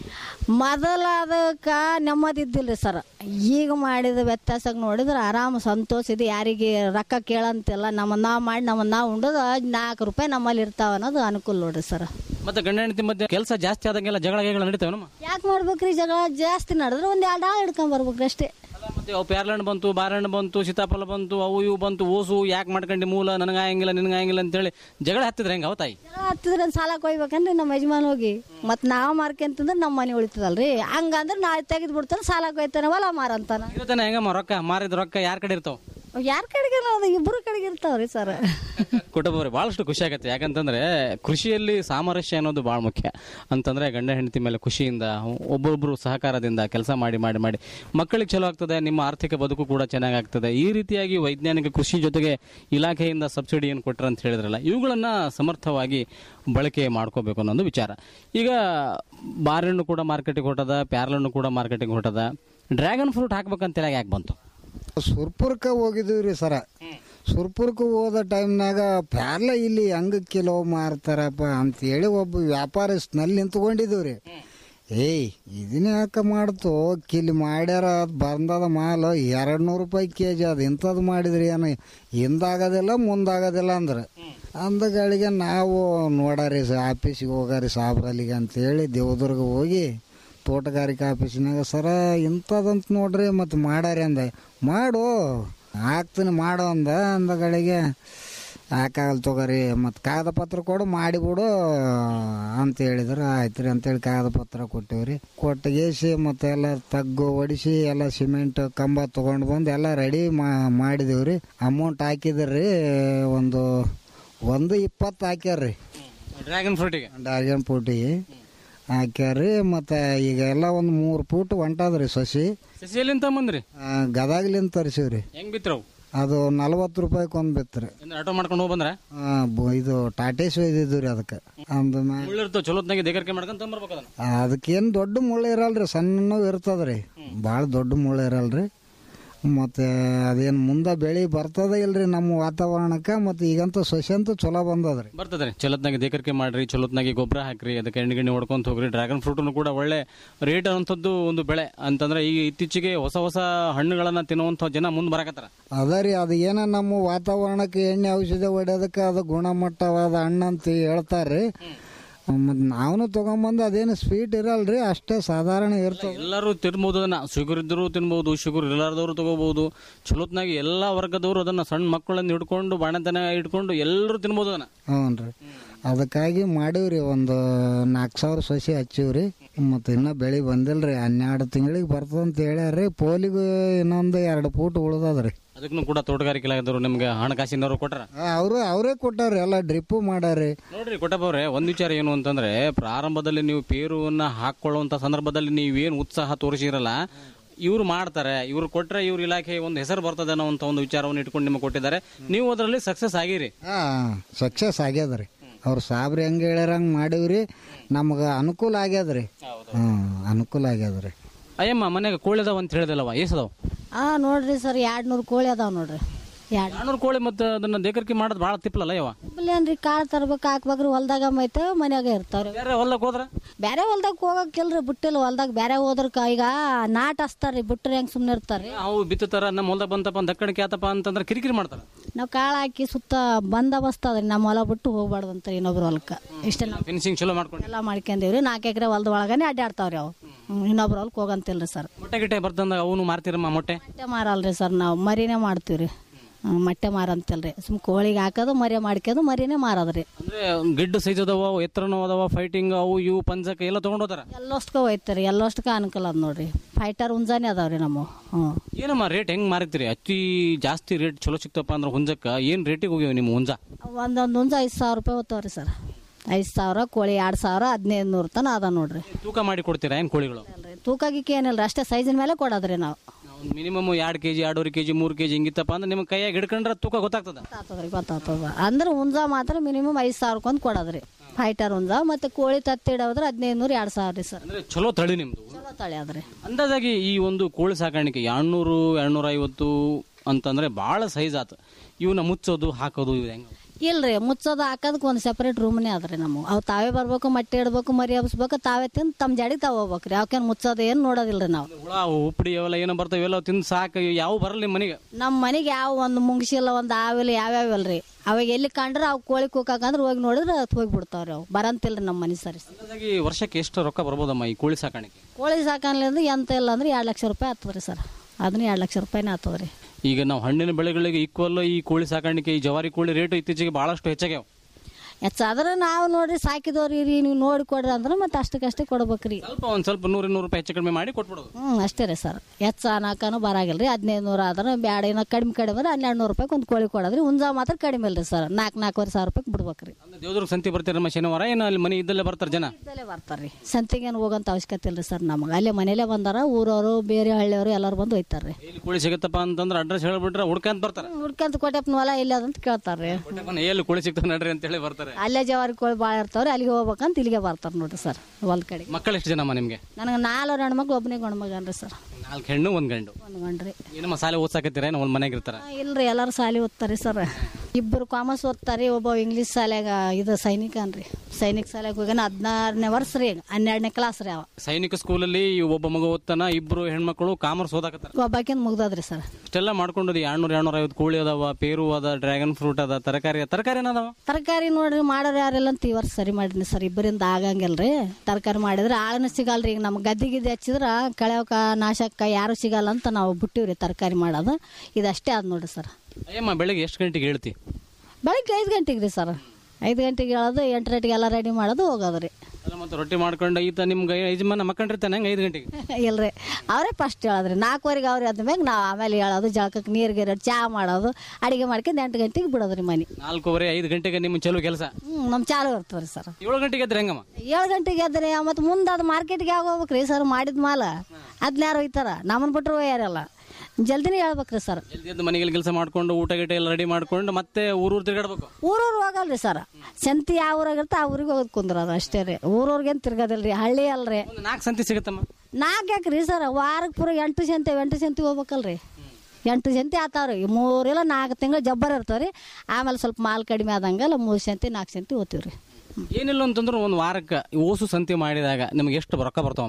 ಮೊದಲ ಅದಕ್ಕೆ ನೆಮ್ಮದಿ ಇದ್ದಿಲ್ರಿ ಸರ್ ಈಗ ಮಾಡಿದ ವ್ಯತ್ಯಾಸ ನೋಡಿದ್ರೆ ಆರಾಮ ಸಂತೋಷ ಇದೆ ಯಾರಿಗೆ ರೊಕ್ಕ ಕೇಳಂತಿಲ್ಲ ನಮ್ಮ ನಾವು ಮಾಡಿ ನಮ್ಮ ನಾವು ಉಂಡದ ನಾಲ್ಕು ರೂಪಾಯಿ ನಮ್ಮಲ್ಲಿ ಇರ್ತಾವ ಅನ್ನೋದು ಅನುಕೂಲ ನೋಡ್ರಿ ಸರ್ ಮತ್ತೆ ಗಂಡ ಹೆಂಡತಿ ಮಧ್ಯೆ ಕೆಲಸ ಜಾಸ್ತಿ ಆದಂಗೆಲ್ಲ ಜಗಳ ಗಿಗಳ ನಡೀತಾವನಮ್ಮ ಯಾಕೆ ಮಾಡ್ಬೇಕ್ರಿ ಜಗಳ ಜಾಸ್ತಿ ನಡೆದ್ರೆ ಒಂದು ಎರಡು ಆಳು ಹಿಡ್ಕೊಂಡ್ ಬರ್ಬೇಕ್ರಿ ಅಷ್ಟೇ ಮತ್ತೆ ಅವು ಪ್ಯಾರ್ಲಣ್ಣು ಬಂತು ಬಾರಣ್ಣು ಬಂತು ಸೀತಾಫಲ ಬಂತು ಅವು ಇವು ಬಂತು ಓಸು ಯಾಕೆ ಮಾಡ್ಕೊಂಡು ಮೂಲ ನನಗೆ ಆಗಂಗಿಲ್ಲ ನಿನಗೆ ಆಗಂಗಿಲ್ಲ ಅಂತೇಳಿ ಜಗಳ ಹತ್ತಿದ್ರೆ ಹೆಂಗೆ ಅವತಾಯಿ ಜಗಳ ಹತ್ತಿದ್ರೆ ಸಾಲ ಕೊಯ್ಬೇಕನ್ರಿ ನಮ್ಮ ಯಜಮಾನ್ ಹೋಗಿ ಮತ್ತು ನಾವು ಮಾರ್ಕೊಂತಂದ್ರೆ ನಮ್ಮ ಮನೆ ಉಳಿತದಲ್ರಿ ಹಂಗಂದ್ರೆ ನಾಳೆ ತೆಗೆದು ಬಿಡ್ತಾನೆ ಸಾಲ ಕೊಯ್ತಾನೆ ಹೊಲ ಮಾರಂತಾನ ಇರುತ್ತಾನೆ ಹೆಂಗಮ್ಮ ರೊಕ್ಕ ಮಾರಿದ ರೊಕ್ಕ ಯಾರ ಕಡೆ ಇರ್ತಾವ ಯಾರ ಕಡೆಗೆ ಅದು ಇಬ್ಬರು ಕಡೆಗೆ ಇರ್ತಾವ್ರಿ ಸರ್ ಕುಟುಂಬವ್ರಿ ಭಾಳಷ್ಟು ಖುಷಿ ಆಗತ್ತೆ ಯಾಕಂತಂದ್ರೆ ಕೃಷಿಯಲ್ಲಿ ಸಾಮರಸ್ಯ ಅನ್ನೋದು ಭಾಳ ಮುಖ್ಯ ಅಂತಂದ್ರೆ ಗಂಡ ಹೆಂಡತಿ ಮೇಲೆ ಖುಷಿಯಿಂದ ಒಬ್ಬೊಬ್ರು ಸಹಕಾರದಿಂದ ಕೆಲಸ ಮಾಡಿ ಮಾಡಿ ಮಾಡಿ ಮಕ್ಕಳಿಗೆ ಚಲೋ ಆಗ್ತದೆ ನಿಮ್ಮ ಆರ್ಥಿಕ ಬದುಕು ಕೂಡ ಚೆನ್ನಾಗಾಗ್ತದೆ ಈ ರೀತಿಯಾಗಿ ವೈಜ್ಞಾನಿಕ ಕೃಷಿ ಜೊತೆಗೆ ಇಲಾಖೆಯಿಂದ ಸಬ್ಸಿಡಿ ಏನು ಕೊಟ್ಟರು ಅಂತ ಹೇಳಿದ್ರಲ್ಲ ಇವುಗಳನ್ನ ಸಮರ್ಥವಾಗಿ ಬಳಕೆ ಮಾಡ್ಕೋಬೇಕು ಅನ್ನೋದು ವಿಚಾರ ಈಗ ಬಾರೆಹಣ್ಣು ಕೂಡ ಮಾರ್ಕೆಟಿಗೆ ಹೊಟ್ಟದ ಪ್ಯಾರ್ಲಣ್ಣು ಕೂಡ ಮಾರ್ಕೆಟಿಗೆ ಹೊಟ್ಟದ ಡ್ರ್ಯಾಗನ್ ಫ್ರೂಟ್ ಹಾಕ್ಬೇಕಂತ ಯಾಕೆ ಬಂತು ಸುರ್ಪುರ್ಕ ಹೋಗಿದ್ದೀವಿ ರೀ ಸರ ಸುರ್ಪುರ್ಕ ಹೋದ ಟೈಮ್ನಾಗ ಪ್ಯಾರ್ಲ ಇಲ್ಲಿ ಹಂಗ ಕಿಲೋ ಮಾರ್ತಾರಪ್ಪ ಅಂತೇಳಿ ಒಬ್ಬ ವ್ಯಾಪಾರಸ್ನಲ್ಲಿ ನಿಂತ್ಕೊಂಡಿದ್ದೀವಿ ರೀ ಏಯ್ ಇದನ್ನ ಯಾಕೆ ಮಾಡ್ತು ಕಿಲಿ ಮಾಡ್ಯಾರ ಅದು ಬಂದದ ಮಾಲು ಎರಡು ನೂರು ರೂಪಾಯಿ ಕೆ ಜಿ ಅದು ಇಂಥದ್ದು ಮಾಡಿದ್ರಿ ಏನು ಹಿಂದಾಗೋದಿಲ್ಲ ಮುಂದಾಗೋದಿಲ್ಲ ಅಂದ್ರೆ ಅಂದಗಳಿಗೆ ನಾವು ನೋಡಾರಿ ಆಫೀಸಿಗೆ ಹೋಗಾರಿ ಸಾಬ್ರಲ್ಲಿಗೆ ಅಂತೇಳಿ ದೇವದುರ್ಗ ಹೋಗಿ ತೋಟಗಾರಿಕೆ ಆಫೀಸಿನಾಗ ಸರ ಇಂಥದಂತ ನೋಡ್ರಿ ಮತ್ತು ಮಾಡಾರಿ ಅಂದ ಮಾಡು ಹಾಕ್ತೀನಿ ಮಾಡು ಅಂದ ಅಂದಗಳಿಗೆ ಹಾಕಾಗಲ್ಲ ತಗೋರಿ ಮತ್ತು ಕಾಗದ ಪತ್ರ ಕೊಡು ಮಾಡಿಬಿಡು ಅಂತ ಹೇಳಿದ್ರು ಆಯ್ತು ರೀ ಅಂತೇಳಿ ಕಾಗದ ಪತ್ರ ಕೊಟ್ಟಿವ್ರಿ ಕೊಟ್ಟಿಗೇಸಿ ಮತ್ತು ಎಲ್ಲ ತಗ್ಗು ಹೊಡಿಸಿ ಎಲ್ಲ ಸಿಮೆಂಟ್ ಕಂಬ ತೊಗೊಂಡು ಬಂದು ಎಲ್ಲ ರೆಡಿ ಮಾಡಿದೀವಿ ರೀ ಅಮೌಂಟ್ ಹಾಕಿದ್ರಿ ಒಂದು ಒಂದು ಇಪ್ಪತ್ತು ಹಾಕ್ಯಾರ್ರಿ ಡ್ರ್ಯಾಗನ್ ಫ್ರೂಟಿಗೆ ಡ್ರ್ಯಾಗನ್ ಫ್ರೂಟಿಗೆ ಹಾಕ್ಯಾರ್ರಿ ಮತ್ತು ಈಗ ಎಲ್ಲ ಒಂದು ಮೂರು ಫೂಟ್ ಹೊಂಟದ್ರಿ ಸಸಿ ಸಸಿ ಎಲ್ಲಿಂದ ಬಂದ್ರಿ ಗದಾಗ್ಲಿಂದ ತರಿಸಿವ್ರಿ ಹೆಂಗ್ ಬಿತ್ರವು ಅದು ನಲ್ವತ್ತು ರೂಪಾಯಿಗೆ ಒಂದು ಬಿತ್ರಿ ಆಟೋ ಮಾಡ್ಕೊಂಡು ಹೋಗಿ ಬಂದ್ರ ಆ, ಬ- ಇದು ಟಾಟೇಸ್ ಒಯ್ದಿದ್ದು ರೀ ಅದಕ್ಕೆ ಅಂದ ಮ್ಯಾಗ ಮುಳ್ಳಿರ್ತಾವ ಚಲೋತ್ನಾಗೆ ದೇಗರ್ಕೆ ಮಾಡ್ಕೊಂಡ್ ತೊಗೊಂಬರ್ಬೇಕು ಅದನ್ನ ಅದಕ್ಕೇನು ದೊಡ್ಡ ಮುಳ್ಳು ಇರಲ್ರಿ ಸಣ್ಣ ಇರ್ತದ್ರಿ ಭಾಳ ದೊಡ್ಡ ಮುಳ್ಳು ಇರಲ್ರಿ ಮತ್ತು ಅದೇನು ಮುಂದೆ ಬೆಳೆ ಬರ್ತದ ಇಲ್ರಿ ನಮ್ಮ ವಾತಾವರಣಕ್ಕೆ ಮತ್ತು ಈಗಂತೂ ಸಸಿ ಅಂತೂ ಚಲೋ ಬಂದದ್ರಿ ಬರ್ತದ್ರಿ ಚಲೋತ್ನಾಗೆ ದೇಕರಿಕೆ ಮಾಡ್ರಿ ಚಲೋತ್ನಾಗೆ ಗೊಬ್ಬರ ಹಾಕ್ರಿ ಅದಕ್ಕೆ ಎಣ್ಣೆ ಗಿಣ್ಣೆ ಹೊಡ್ಕೊಂತ ಹೋಗ್ರಿ ಡ್ರ್ಯಾಗನ್ ಫ್ರೂಟ್ನು ಕೂಡ ಒಳ್ಳೆ ರೇಟ್ ಅನ್ನೋಂಥದ್ದು ಒಂದು ಬೆಳೆ ಅಂತಂದ್ರೆ ಈಗ ಇತ್ತೀಚೆಗೆ ಹೊಸ ಹೊಸ ಹಣ್ಣುಗಳನ್ನ ತಿನ್ನುವಂಥ ಜನ ಮುಂದೆ ಬರಕತ್ತಾರ ಅದ ರೀ ಅದು ಏನೋ ನಮ್ಮ ವಾತಾವರಣಕ್ಕೆ ಎಣ್ಣೆ ಔಷಧಿ ಹೊಡ್ಯೋದಕ್ಕೆ ಅದು ಗುಣಮಟ್ಟವಾದ ಹಣ್ಣು ಅಂತ ಹೇಳ್ತಾರೆ ಮತ್ತು ನಾವು ತೊಗೊಂಬಂದು ಅದೇನು ಸ್ವೀಟ್ ಇರಲ್ರಿ ಅಷ್ಟೇ ಸಾಧಾರಣ ಇರ್ತದೆ ಎಲ್ಲರೂ ತಿನ್ಬೋದು ಅದನ್ನ ಶುಗರ್ ಇದ್ದರೂ ತಿನ್ಬೋದು ಶುಗರ್ ಇರಲಾರ್ದವ್ರು ತಗೋಬಹುದು ಚಲೋತ್ನಾಗಿ ಎಲ್ಲಾ ವರ್ಗದವರು ಅದನ್ನ ಸಣ್ಣ ಮಕ್ಕಳನ್ನ ಹಿಡ್ಕೊಂಡು ಬಾಣತನ ಹಿಡ್ಕೊಂಡು ಎಲ್ಲರೂ ತಿನ್ಬೋದು ಅದನ್ನ ಹ್ಞೂ ರೀ ಅದಕ್ಕಾಗಿ ಮಾಡೀವ್ರಿ ಒಂದು ನಾಲ್ಕು ಸಾವಿರ ಸಸಿ ಹಚ್ಚೀವ್ರಿ ಮತ್ತು ಇನ್ನೂ ಬೆಳೆ ಬಂದಿಲ್ಲ ರೀ ಹನ್ನೆರಡು ತಿಂಗಳಿಗೆ ಬರ್ತದಂತ ಹೇಳ್ಯಾರ ಪೋಲಿಗೆ ಇನ್ನೊಂದು ಎರಡು ಫೂಟ್ ಉಳ್ದದ್ರಿ ಅದಕ್ಕೂ ಕೂಡ ತೋಟಗಾರಿಕೆ ಇಲಾಖೆದವರು ನಿಮ್ಗೆ ಹಣಕಾಸಿನವರು ಕೊಟ್ರ ಅವರು ಅವರೇ ಕೊಟ್ಟಾರ ಎಲ್ಲ ಡ್ರಿಪ್ಪು ಮಾಡ್ಯಾರಿ ನೋಡ್ರಿ ಕೊಟ್ಟಪ್ಪ ಅವ್ರೆ ಒಂದ್ ವಿಚಾರ ಏನು ಅಂತಂದ್ರೆ ಪ್ರಾರಂಭದಲ್ಲಿ ನೀವು ಪೇರುವನ್ನ ಹಾಕೊಳ್ಳುವಂತ ಸಂದರ್ಭದಲ್ಲಿ ನೀವೇನು ಉತ್ಸಾಹ ತೋರಿಸಿರಲ್ಲ ಇವ್ರು ಮಾಡ್ತಾರೆ ಇವ್ರು ಕೊಟ್ರೆ ಇವ್ರ ಇಲಾಖೆ ಒಂದು ಹೆಸರು ಬರ್ತದೆ ಅನ್ನೋ ಅಂತ ಒಂದು ವಿಚಾರವನ್ನು ಇಟ್ಕೊಂಡು ನಿಮಗೆ ಕೊಟ್ಟಿದ್ದಾರೆ ನೀವು ಅದರಲ್ಲಿ ಸಕ್ಸಸ್ ಆಗಿರಿ ಹಾಂ ಸಕ್ಸಸ್ ಆಗ್ಯದ ರೀ ಅವ್ರು ಸಾಬ್ರಿ ಹೆಂಗೆ ಹೇಳ್ಯಾರಂಗೆ ಮಾಡೀವ್ರಿ ನಮ್ಗೆ ಅನುಕೂಲ ಆಗ್ಯದ ರೀ ಹ್ಞೂ ಅನುಕೂಲ ಆಗ್ಯದ ರೀ ಅಯ್ಯಮ್ಮ ಮನೆಗೆ ಕೋಳಿದಾವ ಅಂತ ಹೇಳಿದಲ್ಲವ ಏಸದಾವ ಆ ನೋಡ್ರಿ ಸರ್ ಎರಡು ನೂರು ಕೋಳಿ ಅದಾವ ನೋಡ್ರಿ ಎರಡು ನಾನೂರು ಕೋಳಿ ಮತ್ತೆ ಅದನ್ನ ದೇಕರ್ಕಿ ಮಾಡೋದು ಭಾಳ ತಿಪ್ಪಲಲ್ಲ ಯವ ಏನ್ರಿ ಕಾಳು ತರ್ಬೇಕು ಹಾಕ್ಬೇಕ್ರಿ ಹೊಲ್ದಾಗ ಮೈತೆ ಮನ್ಯಾಗ ಇರ್ತಾವ್ರಿ ಬೇರೆ ಹೊಲ್ದಾಗ ಹೋದ್ರ ಬೇರೆ ಹೊಲ್ದಾಗ ಹೋಗಕ್ಕಿಲ್ರಿ ಬಿಟ್ಟಿಲ್ಲ ಹೊಲ್ದಾಗ ಬೇರೆ ಹೋದ್ರ ಕ- ಈಗ ನಾಟ್ ಹಚ್ತಾರ್ರಿ ಬಿಟ್ರೆ ಹೆಂಗ್ ಸುಮ್ನೆ ಇರ್ತಾರ್ರಿ ಅವು ಬಿತ್ತುತ್ತಾರ ನಮ್ಮ ಹೊಲ್ದಾಗ ಬಂತಪ್ಪ ದಕ್ಕಣಿಕೆ ಆತಪ್ಪ ಅಂತಂದ್ರೆ ಕಿರಿಕಿರಿ ಮಾಡ್ತಾರೆ ನಾವು ಕಾಳು ಹಾಕಿ ಸುತ್ತ ಬಂದೋಬಸ್ತ್ ಅದ್ರಿ ನಮ್ಮ ಹೊಲ ಬಿಟ್ಟು ಹೋಗ್ಬಾರ್ದು ಅಂತ ಇನ್ನೊಬ್ರು ಹೊಲಕ್ಕ ಇಷ್ಟ ನಾವು ಫಿನಿಶಿಂಗ್ ಚಲೋ ಮಾಡ್ಕೊಂಡು ಎಲ್ಲ ಮಾಡ್ಕೊಂಡೇವ್ರಿ ನಾಲ್ಕು ಎಕರೆ ಹೊಲ್ದ ಒಳಗನೆ ಅಡ್ಡಾಡ್ತಾವ್ರಿ ಅವು ಹ್ಮ್, ಇನ್ನೊಬ್ರು ಹೊಲಕ್ಕೆ ಹೋಗಂತಿಲ್ರಿ ಸರ್ ಮೊಟ್ಟೆ ಗಿಟ್ಟೆ ಬರ್ತಂದಾಗ ಅವನು ಮಾರ್ತೀರಮ್ಮ ಮೊಟ್ಟೆ ಮೊಟ್ಟೆ ಮಾರಲ್ರಿ ಸರ್ ನಾವು ಮರಿನೇ ಮಾಡ್ತೀವ್ರಿ ಹ್ಮ್, ಮೊಟ್ಟೆ ಮಾರಂತಿಲ್ರಿ ಸುಮ್ ಕೋಳಿಗೆ ಹಾಕೋದು ಮರಿ ಮಾಡ್ಕೋದು ಮರಿನೇ ಮಾರೋದ್ರಿ ಅಂದ್ರೆ ಗಿಡ್ಡ ಸೈಜ್ ಅದಾವ ಎತ್ತರನೂ ಅದಾವ ಫೈಟಿಂಗ್ ಅವು ಇವು ಪಂಚಕ ಎಲ್ಲ ತಗೊಂಡ್ ಹೋತಾರ ಎಲ್ಲಷ್ಟಕ್ಕ ಹೋಯ್ತಾರಿ ಎಲ್ಲಷ್ಟಕ್ಕ ಅನುಕೂಲ ಅದ ನೋಡ್ರಿ ಫೈಟರ್ ಹುಂಜಾನೆ ಅದಾವ್ರಿ ನಮ್ಮ ಹ್ಞೂ ಏನಮ್ಮ ರೇಟ್ ಹೆಂಗ್ ಮಾರಿತ್ರಿ ಅತಿ ಜಾಸ್ತಿ ರೇಟ್ ಚಲೋ ಸಿಕ್ತಪ್ಪ ಅಂದ್ರೆ ಹುಂಜಕ್ಕ ಏನ್ ರೇಟಿಗೆ ಹೋಗ್ಯಾವ ನಿಮ್ಮ ಹುಂಜ ಒಂದೊಂದು ಹುಂಜ ಐದು ಸಾವಿರ ರೂಪಾಯಿ ಹೋಗ್ತಾವ್ರಿ ಸರ್ ಐದು ಸಾವಿರ ಕೋಳಿ ಎರಡು ಸಾವಿರ ಹದಿನೈದು ನೂರು ತನ ಅದ ನೋಡ್ರಿ ತೂಕ ಮಾಡಿ ಕೊಡ್ತೀರಾ ಏನ್ ಕೋಳಿಗಳು ತೂಕ ಗೀಕ ಏನಿಲ್ಲ ಅಷ್ಟೇ ಸೈಜಿನ ಮೇಲೆ ಕೊಡೋದ್ರಿ ನಾವು ಮಿನಿಮಮ್ ಎರಡ್ ಕೆಜಿ ಎರಡೂವರೆ ಕೆಜಿ ಮೂರು ಕೆಜಿ ಹಿಂಗಿತ್ತಪ್ಪ ಅಂದ್ರೆ ನಿಮ್ಮ ಕೈಯಾಗ ಹಿಡ್ಕೊಂಡ್ರೆ ತೂಕ ಗೊತ್ತಾಗ್ತದ ಗೊತ್ತಾಗ್ತದ್ರಿ ಗೊತ್ತಾಗ್ತದ ಅಂದ್ರೆ ಹುಂಜ ಮಾತ್ರ ಮಿನಿಮಮ್ ಐದು ಸಾವಿರಕ್ಕೊಂದು ಕೊಡೋದ್ರಿ ಫೈಟರ್ ಹುಂಜ ಮತ್ತೆ ಕೋಳಿ ತತ್ತಿಡೋದ್ರೆ ಹದಿನೈದು ನೂರು ಎರಡು ಸಾವಿರ ರೀ ಸರ್ ಅಂದ್ರೆ ಚಲೋ ತಳಿ ನಿಮ್ದು ಚಲೋ ತಳಿ ಅದ್ರಿ ಅಂದಾಜಾಗಿ ಈ ಒಂದು ಕೋಳಿ ಸಾಕಾಣಿಕೆ ಎರಡ್ನೂರು ಎರಡ್ನೂರ ಐವತ್ತು ಅಂತಂದ್ರೆ ಭಾಳ ಸೈಜ್ ಆತ ಇವನ್ನ ಮುಚ್ಚೋದು ಹಾಕೋದು ಇವು ಹೆಂಗ ಇಲ್ರಿ ಮುಚ್ಚೋದು ಹಾಕೋದಕ್ಕೆ ಒಂದು ಸೆಪರೇಟ್ ರೂಮ್ನೇ ಅದ್ರಿ ನಮ್ಮ ಅವು ತಾವೇ ಬರ್ಬೇಕು ಮಟ್ಟೆ ಇಡ್ಬೇಕು ಮರಿ ಹಬ್ಸ್ಬೇಕು ತಾವೇ ತಿಂದು ತಮ್ಮ ಜಾಡಿಗೆ ತಾವು ಹೋಗ್ಬೇಕ್ರಿ ಅವಕ್ಕೇನು ಮುಚ್ಚೋದು ಏನು ನೋಡೋದಿಲ್ರಿ ನಾವು ಹುಳ ಉಪ್ಪಡಿ ಅವೆಲ್ಲ ಏನೋ ಬರ್ತಾವ ಎಲ್ಲ ತಿಂದು ಸಾಕು ಯಾವ ಬರಲ್ಲ ನಿಮ್ಮ ಮನೆಗೆ ನಮ್ಮ ಮನೆಗೆ ಯಾವ ಒಂದು ಮುಂಗ್ಸಿಲ್ಲ ಒಂದು ಆವಿಲ್ಲ ಯಾವ್ಯಾವ ಇಲ್ರಿ ಅವಾಗ ಎಲ್ಲಿ ಕಂಡ್ರೆ ಅವು ಕೋಳಿ ಕೂಕಾಕಂದ್ರೆ ಹೋಗಿ ನೋಡಿದ್ರೆ ಅದು ಹೋಗಿ ಬಿಡ್ತಾವ್ರಿ ಅವು ಬರಂತಿಲ್ರಿ ನಮ್ಮ ಮನೆ ಸರಿ ಅಂದಾಜಾಗಿ ವರ್ಷಕ್ಕೆ ಎಷ್ಟು ರೊಕ್ಕ ಬರ್ಬೋದಮ್ಮ ಈ ಕೋಳಿ ಸಾಕಾಣಿಕೆ ಕೋಳಿ ಸಾಕಾಣಿಕೆ ಎಂತ ಇಲ್ಲ ಅಂದ್ರೆ ಎರಡು ಲಕ್ಷ ರೂಪಾಯಿ ಆಗ್ತದ್ರಿ ಸರ್ ಅದನ್ನ ಎರಡು ಲಕ್ಷ ರೂಪಾಯಿನೇ ಆಗ್ತದ್ರಿ ಈಗ ನಾವು ಹಣ್ಣಿನ ಬೆಳೆಗಳಿಗೆ ಈಕ್ವಲ್ ಈ ಕೋಳಿ ಸಾಕಾಣಿಕೆ ಈ ಜವಾರಿ ಕೋಳಿ ರೇಟ್ ಇತ್ತೀಚೆಗೆ ಬಹಳಷ್ಟು ಹೆಚ್ಚಾಗ್ಯಾವ ಹೆಚ್ಚಾದ್ರೆ ನಾವು ನೋಡ್ರಿ ಸಾಕಿದವ್ರಿ ರೀ ನೀವು ನೋಡಿ ಕೊಡ್ರಿ ಅಂದ್ರೆ ಮತ್ತೆ ಅಷ್ಟಕ್ಕಷ್ಟೇ ಕೊಡ್ಬೇಕ್ರಿ ಸ್ವಲ್ಪ ಒಂದ್ ಸ್ವಲ್ಪ ನೂರ ಇನ್ನೂರು ರೂಪಾಯಿ ಹೆಚ್ಚು ಕಡಿಮೆ ಮಾಡಿ ಕೊಟ್ಬಿಡೋದು ಹ್ಞೂ ಅಷ್ಟೇ ರೀ ಸರ್ ಹೆಚ್ಚು ಅನ್ನಕನು ಬರಾಗಿಲ್ಲ ರೀ ಹದಿನೈದು ನೂರು ಆದ್ರೆ ಬ್ಯಾಡ ಏನೋ ಕಡಿಮೆ ಕಡಿಮೆ ಅಂದ್ರೆ ಹನ್ನೆರಡು ನೂರು ರೂಪಾಯಿ ಒಂದು ಕೋಳಿ ಕೊಡೋದ್ರಿ ಹುಂಜಾ ಮಾತ್ರ ಕಡಿಮೆ ಇಲ್ಲ ರೀ ಸರ್ ನಾಲ್ಕು ನಾಲ್ಕೂವರೆ ಸಾವಿರ ರೂಪಾಯಿ ಬಿಡ್ಬೇಕ್ರಿ ಅಂದ್ರೆ ದೇವದುರ್ಗ ಸಂತಿ ಬರ್ತೀರಮ್ಮ ಶನಿವಾರ ಏನು ಅಲ್ಲಿ ಮನೆ ಇದ್ದಲ್ಲೇ ಬರ್ತಾರೆ ಜನ ಇದ್ದಲ್ಲೇ ಬರ್ತಾರೆ ರೀ ಸಂತಿಗೇನು ಹೋಗೋಂಥ ಅವಶ್ಯಕತೆ ಇಲ್ಲ ರೀ ಸರ್ ನಮಗೆ ಅಲ್ಲೇ ಮನೇಲೇ ಬಂದಾರ ಊರವರು ಬೇರೆ ಹಳ್ಳಿಯವರು ಎಲ್ಲರೂ ಬಂದು ಒಯ್ತಾರೆ ರೀ ಎಲ್ಲಿ ಕೋಳಿ ಸಿಗತ್ತಪ್ಪ ಅಂತಂದ್ರೆ ಅಡ್ರೆಸ್ ಹೇಳ್ಬಿಟ್ರೆ ಹುಡ್ಕಂತ ಬರ್ತಾರೆ ಹುಡ್ಕಂತ ಕೊಟ್ಟಪ್ಪನ ಹೊಲ ಇಲ್ಲ ಅದಂತ ಕೇಳ್ತಾರೆ ರೀ ಕೊಟ್ಟಪ್ಪನ ಎಲ್ಲಿ ಕೋಳಿ ಸಿಗ್ತಾವ ನಡ್ರಿ ಅಂತ ಹೇಳಿ ಬರ್ತಾರೆ ಅಲ್ಲೇ ಜವಾರಿ ಕೋಳಿ ಭಾಳ ಇರ್ತಾವ್ರಿ ಅಲ್ಲಿಗೆ ಹೋಗ್ಬೇಕಂತ ಇಲ್ಲಿಗೆ ಬರ್ತಾರೆ ನೋಡ್ರಿ ಸರ್ ಹೊಲ ಕಡೆ ಮಕ್ಕಳು ಎಷ್ಟು ಜನಮ್ಮ ನಿಮ್ಗೆ ನನಗೆ ನಾಲ್ಕು ಹೆಣ್ಣು ಮಕ್ಳು ಒಬ್ಬನೇ ಗಂಡು ಮಗನ್ರಿ ಸರ್ ನಾಲ್ಕು ಹೆಣ್ಣು ಒಂದ್ ಗಂಡು ಒಂದು ಗಂಡ್ರಿ ಏನಮ್ಮ ಸಾಲೆ ಓದ್ಸಾಕತ್ತೀರ ಏನೋ ಒಂದ್ ಮನೆಗೆ ಇರ್ತಾರ ಆ, ಇಲ್ರಿ ಎಲ್ಲರೂ ಶಾಲೆ ಓದ್ತಾರೆ ಸರ್ ಇಬ್ಬರು ಕಾಮರ್ಸ್ ಓದ್ತಾರೆ ಒಬ್ಬ ಇಂಗ್ಲೀಷ್ ಶಾಲ್ಯಾಗ ಇದು ಸೈನಿಕ ಅನ್ರಿ ಸೈನಿಕ ಶಾಲೆಗೆ ಹೋಗ್ಯಾನ ಹದಿನಾರನೇ ವರ್ಷ ರೀ ಹನ್ನೆರಡನೇ ಕ್ಲಾಸ್ ರೀ ಅವ ಸೈನಿಕ ಸ್ಕೂಲಲ್ಲಿ ಒಬ್ಬ ಮಗು ಓದ್ತಾನ ಇಬ್ರು ಹೆಣ್ಮಕ್ಳು ಕಾಮರ್ಸ್ ಓದಾಕತ್ತಾರ ಒಬ್ಬಾಕಿಂದ ಮುಗ್ದದ್ರಿ ಸರ್ ಇಷ್ಟೆಲ್ಲ ಮಾಡ್ಕೊಂಡದು ಎರಡ್ನೂರ ಎರಡ್ನೂರ ಐವತ್ತು ಕೋಳಿ ಅದಾವ ಪೇರು ಅದ ಡ್ರ್ಯಾಗನ್ ಫ್ರೂಟ್ ಅದ ತರಕಾರಿ ತರಕಾರಿ ಏನದಾವ ತರಕಾರಿ ನೋಡ್ರಿ ಮಾಡೋರು ಯಾರೆಲ್ಲ ಅಂತ ಈ ವರ್ಷ ಸರಿ ಮಾಡಿನಿ ಸರ್ ಇಬ್ಬರಿಂದ ಆಗಂಗಿಲ್ರಿ ತರಕಾರಿ ಮಾಡಿದ್ರೆ ಆಳನ ಸಿಗಲ್ರಿ ಈಗ ನಮ್ಮ ಗದ್ದೆ ಗಿದ್ದೆ ಹಚ್ಚಿದ್ರ ಕಳೆವಕ ನಾಶಕ್ಕ ಯಾರು ಸಿಗಲ್ಲ ಅಂತ ನಾವು ಬಿಟ್ಟಿವ್ರಿ ತರಕಾರಿ ಮಾಡೋದು ಇದಷ್ಟೇ ಆದ್ ನೋಡ್ರಿ ಸರ್ ಅಯ್ಯಮ್ಮ ಬೆಳಿಗ್ಗೆ ಎಷ್ಟು ಗಂಟೆಗೆ ಹೇಳ್ತಿ ಬೆಳಿಗ್ಗೆ ಐದು ಗಂಟೆಗೆ ರೀ ಸರ್ ಐದು ಗಂಟೆಗೆ ಹೇಳೋದು ಎಂಟು ಗಂಟೆಗೆ ಎಲ್ಲ ರೆಡಿ ಮಾಡೋದು ಹೋಗೋದು ರೀ ಅಲ್ಲ ಮತ್ತೆ ರೊಟ್ಟಿ ಮಾಡ್ಕೊಂಡು ಈತ ನಿಮ್ಗೆ ಯಜಮಾನ ಮಕ್ಕಂಡಿರ್ತಾನೆ ಹೆಂಗೆ ಐದು ಗಂಟೆಗೆ ಇಲ್ರಿ ಅವರೇ ಫಸ್ಟ್ ಹೇಳೋದ್ರಿ ನಾಲ್ಕುವರೆಗೆ ಅವ್ರು ಅದ ಮ್ಯಾಗ ನಾವು ಆಮೇಲೆ ಹೇಳೋದು ಜಳಕಕ್ಕೆ ನೀರು ಗಿರ ಚಾ ಮಾಡೋದು ಅಡಿಗೆ ಮಾಡ್ಕೊಂಡು ಎಂಟು ಗಂಟೆಗೆ ಬಿಡೋದ್ರಿ ಮನೆ ನಾಲ್ಕೂವರೆ ಐದು ಗಂಟೆಗೆ ನಿಮ್ಮ ಚಲೋ ಕೆಲಸ ಹ್ಞೂ ನಮ್ಮ ಚಾಲು ಇರ್ತದೆ ಸರ್ ಏಳು ಗಂಟೆಗೆ ಎದ್ರೆ ಹೆಂಗಮ್ಮ ಏಳು ಗಂಟೆಗೆ ಎದ್ರಿ ಮತ್ತು ಮುಂದೆ ಅದು ಮಾರ್ಕೆಟ್ಗೆ ಯಾವಾಗ ಹೋಗ್ಬೇಕ್ರಿ ಸರ್ ಮಾಡಿದ ಮಾಲ ಅದನ್ನ ಯಾರು ಒಯ್ತಾರ ನಮ್ಮನ್ನ ಬಿಟ್ರು ಯಾರಲ್ಲ ಜಲ್ದಿನೇ ಹೇಳ್ಬೇಕ್ರಿ ಸರ್ ಜಲ್ದಿ ಎದ್ದು ಮನೆಗೆ ಕೆಲಸ ಮಾಡ್ಕೊಂಡು ಊಟ ಗೀಟ ಎಲ್ಲ ರೆಡಿ ಮಾಡ್ಕೊಂಡು ಮತ್ತೆ ಊರೂರು ತಿರ್ಗಾಡ್ಬೇಕು ಊರೂರು ಹೋಗಲ್ರಿ ಸರ್ ಸಂತಿ ಯಾವ ಊರಾಗಿರ್ತ ಆ ಊರಿಗೆ ಹೋಗೋದು ಕುಂದ್ರದು ಅಷ್ಟೇ ರೀ ಊರೂರ್ಗೇನು ತಿರ್ಗೋದಿಲ್ರಿ ಹಳ್ಳಿ ಅಲ್ರಿ ಒಂದು ನಾಲ್ಕು ಸಂತಿ ಸಿಗುತ್ತಮ್ಮ ನಾಲ್ಕು ಯಾಕ್ರಿ ಸರ್ ವಾರಕ್ಕೆ ಪೂರ ಎಂಟು ಸಂತಿ ಎಂಟು ಸಂತಿ ಹೋಗ್ಬೇಕಲ್ರಿ ಎಂಟು ಸಂತಿ ಆತಾವ್ರಿ ಮೂರಿಲ್ಲ ನಾಲ್ಕು ತಿಂಗಳು ಜಬ್ಬರ್ ಇರ್ತಾವ್ರಿ ಆಮೇಲೆ ಸ್ವಲ್ಪ ಮಾಲ್ ಕಡಿಮೆ ಆದಂಗೆಲ್ಲ ಮೂರು ಸಂತಿ ನಾಲ್ಕು ಸಂತಿ ಓದ್ತೀವಿ ರೀ ಏನಿಲ್ಲ ಅಂತಂದ್ರೆ ಒಂದು ವಾರಕ್ಕೆ ಓಸು ಸಂತಿ ಮಾಡಿದಾಗ ನಿಮ್ಗೆ ಎಷ್ಟು ರೊಕ್ಕ ಬರ್ತಾವಮ್ಮ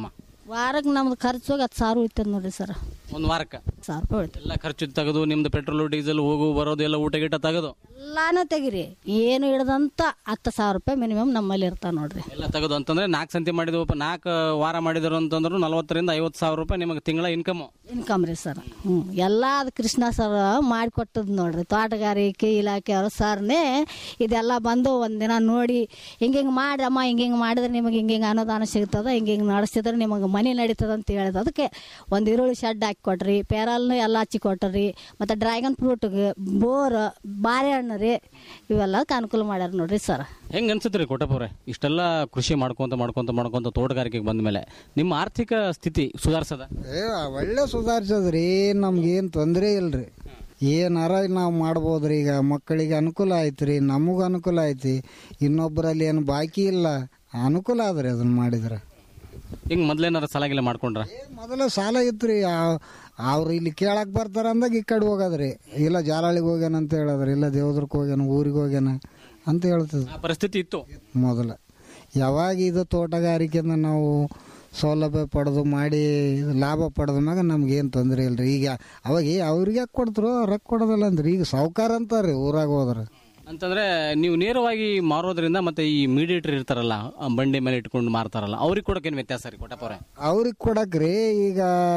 ವಾರಕ್ಕೆ ನಮ್ದು ಖರ್ಚು ಹೋಗಿ ಹತ್ತು ಸಾವಿರ ಉಳಿತದ ನೋಡ್ರಿ ಸರ್ ಒಂದು ವಾರಕ್ಕೆ ಸಾವಿರ ರೂಪಾಯಿ ಉಳಿತದೆ ಎಲ್ಲ ಖರ್ಚು ತೆಗೆದು ನಿಮ್ದು ಪೆಟ್ರೋಲ್ ಡೀಸೆಲ್ ಹೋಗು ಬರೋದು ಎಲ್ಲ ಊಟ ಗೀಟ ತೆಗೆದು ಎಲ್ಲಾನು ತೆಗಿರಿ ಏನು ಹಿಡ್ದಂತ ಹತ್ತು ಸಾವಿರ ರೂಪಾಯಿ ಮಿನಿಮಮ್ ನಮ್ಮಲ್ಲಿ ಇರ್ತಾವ ನೋಡ್ರಿ ಎಲ್ಲ ತೆಗೆದು ಅಂತಂದ್ರೆ ನಾಲ್ಕು ಸಂತಿ ಮಾಡಿದ್ವಪ್ಪ ನಾಲ್ಕು ವಾರ ಮಾಡಿದ್ರು ಅಂತಂದ್ರು ನಲವತ್ತರಿಂದ ಐವತ್ತು ಸಾವಿರ ರೂಪಾಯಿ ನಿಮಗೆ ತಿಂಗಳ ಇನ್ಕಮ್ ಇನ್ಕಮ್ ರೀ ಸರ್ ಹ್ಞೂ ಎಲ್ಲ ಅದು ಕೃಷ್ಣ ಸರ್ ಮಾಡಿಕೊಟ್ಟದ್ ನೋಡ್ರಿ ತೋಟಗಾರಿಕೆ ಇಲಾಖೆಯವರು ಸರ್ನೇ ಇದೆಲ್ಲ ಬಂದು ಒಂದಿನ ನೋಡಿ ಹಿಂಗೆ ಹಿಂಗೆ ಮಾಡಿ ಅಮ್ಮ ಹಿಂಗೆ ಹಿಂಗೆ ಮಾಡಿದ್ರೆ ನಿಮಗೆ ಹಿಂಗೆ ಹಿಂಗೆ ಅನುದಾನ ಸಿಗ್ತದ ಹಿಂಗೆ ಹಿಂಗೆ ನಡೆಸಿದ್ರೆ ನಿಮಗೆ ಮನೆ ನಡೀತದ ಅಂತ ಹೇಳಿದ ಅದಕ್ಕೆ ಒಂದು ಈರುಳ್ಳಿ ಶೆಡ್ ಹಾಕಿ ಕೊಟ್ರಿ ಪೇರಲ್ನು ಎಲ್ಲ ಹಚ್ಚಿ ಕೊಟ್ರಿ ಮತ್ತು ಡ್ರ್ಯಾಗನ್ ಫ್ರೂಟ್ಗೆ ಬೋರ್ ಬಾಳೆಹಣ್ಣು ರೀ ಇವೆಲ್ಲಕ್ಕೆ ಅನುಕೂಲ ಮಾಡ್ಯಾರ ನೋಡ್ರಿ ಸರ್ ಹೆಂಗ್ ಅನ್ಸುತ್ತೆ ರೀ ಕೊಟ್ಟಪ್ಪವ್ರೆ ಇಷ್ಟೆಲ್ಲ ಕೃಷಿ ಮಾಡ್ಕೊಂತ ಮಾಡ್ಕೊಂತ ಮಾಡ್ಕೊಂತ ತೋಟಗಾರಿಕೆಗೆ ಬಂದ ಮೇಲೆ ನಿಮ್ಮ ಆರ್ಥಿಕ ಸ್ಥಿತಿ ಸುಧಾರಿಸದ ಏ ಒಳ್ಳೆ ಸುಧಾರಿಸದ್ರಿ ನಮ್ಗೇನು ತೊಂದರೆ ಇಲ್ರಿ ಏನಾರ ನಾವು ಮಾಡ್ಬೋದ್ರಿ ಈಗ ಮಕ್ಕಳಿಗೆ ಅನುಕೂಲ ಆಯ್ತು ರೀ ನಮಗೂ ಅನುಕೂಲ ಐತಿ ಇನ್ನೊಬ್ಬರಲ್ಲಿ ಏನು ಬಾಕಿ ಇಲ್ಲ ಅನುಕೂಲ ಆದ್ರಿ ಅದನ್ನ ಮಾಡಿದ್ರೆ ಹಿಂಗ್ ಮೊದ್ಲೇನಾರ ಸಾಲಾಗಿಲ್ಲ ಮಾಡ್ಕೊಂಡ್ರ ಮೊದಲ ಸಾಲ ಇತ್ರಿ ಅವ್ರು ಇಲ್ಲಿ ಕೇಳಕ್ ಬರ್ತಾರ ಅಂದಾಗ ಈ ಕಡೆ ಹೋಗೋದ್ರಿ ಇಲ್ಲ ಜಾಲಾಳಿಗೆ ಹೋಗ್ಯಾನ ಅಂತ ಹೇಳದ್ರಿ ಇಲ್ಲ ದೇವದ್ರಕ್ಕೆ ಹೋಗ್ಯಾನ ಊರಿಗೆ ಹೋಗ್ಯಾನ ಅಂತ ಹೇಳ್ತದ ಆ ಪರಿಸ್ಥಿತಿ ಇತ್ತು ಮೊದಲ ಯಾವಾಗ ಇದು ತೋಟಗಾರಿಕೆಯಿಂದ ನಾವು ಸೌಲಭ್ಯ ಪಡೆದು ಮಾಡಿ ಲಾಭ ಪಡೆದ ಮ್ಯಾಗ ನಮ್ಗೇನು ತೊಂದರೆ ಇಲ್ರಿ ಈಗ ಅವಾಗ ಅವ್ರಿಗೆ ಯಾಕೆ ಕೊಡ್ತರು ರೊಕ್ಕ ಕೊಡೋದಿಲ್ಲ ಅಂದ್ರಿ ಈಗ ಸಾವ್ಕಾರ ಅಂತಾರ್ರಿ ಊರಾಗ ಹೋದ್ರೆ ಅಂತಂದ್ರೆ ನೀವು ನೇರವಾಗಿ ಮಾರೋದ್ರಿಂದ ಮತ್ತೆ ಈ ಮೀಡಿಯೇಟರ್ ಇರ್ತಾರಲ್ಲ ಆ ಬಂಡಿ ಮೇಲೆ ಇಟ್ಕೊಂಡು ಮಾರ್ತಾರಲ್ಲ ಅವ್ರಿಗೆ ಕೊಡೋಕೇನು ವ್ಯತ್ಯಾಸ ರೀ ಕೊಟ್ಟಪ್ಪವ್ರೆ ಅವ್ರಿಗೆ ಕೊಡಕ್ರಿ ಈಗ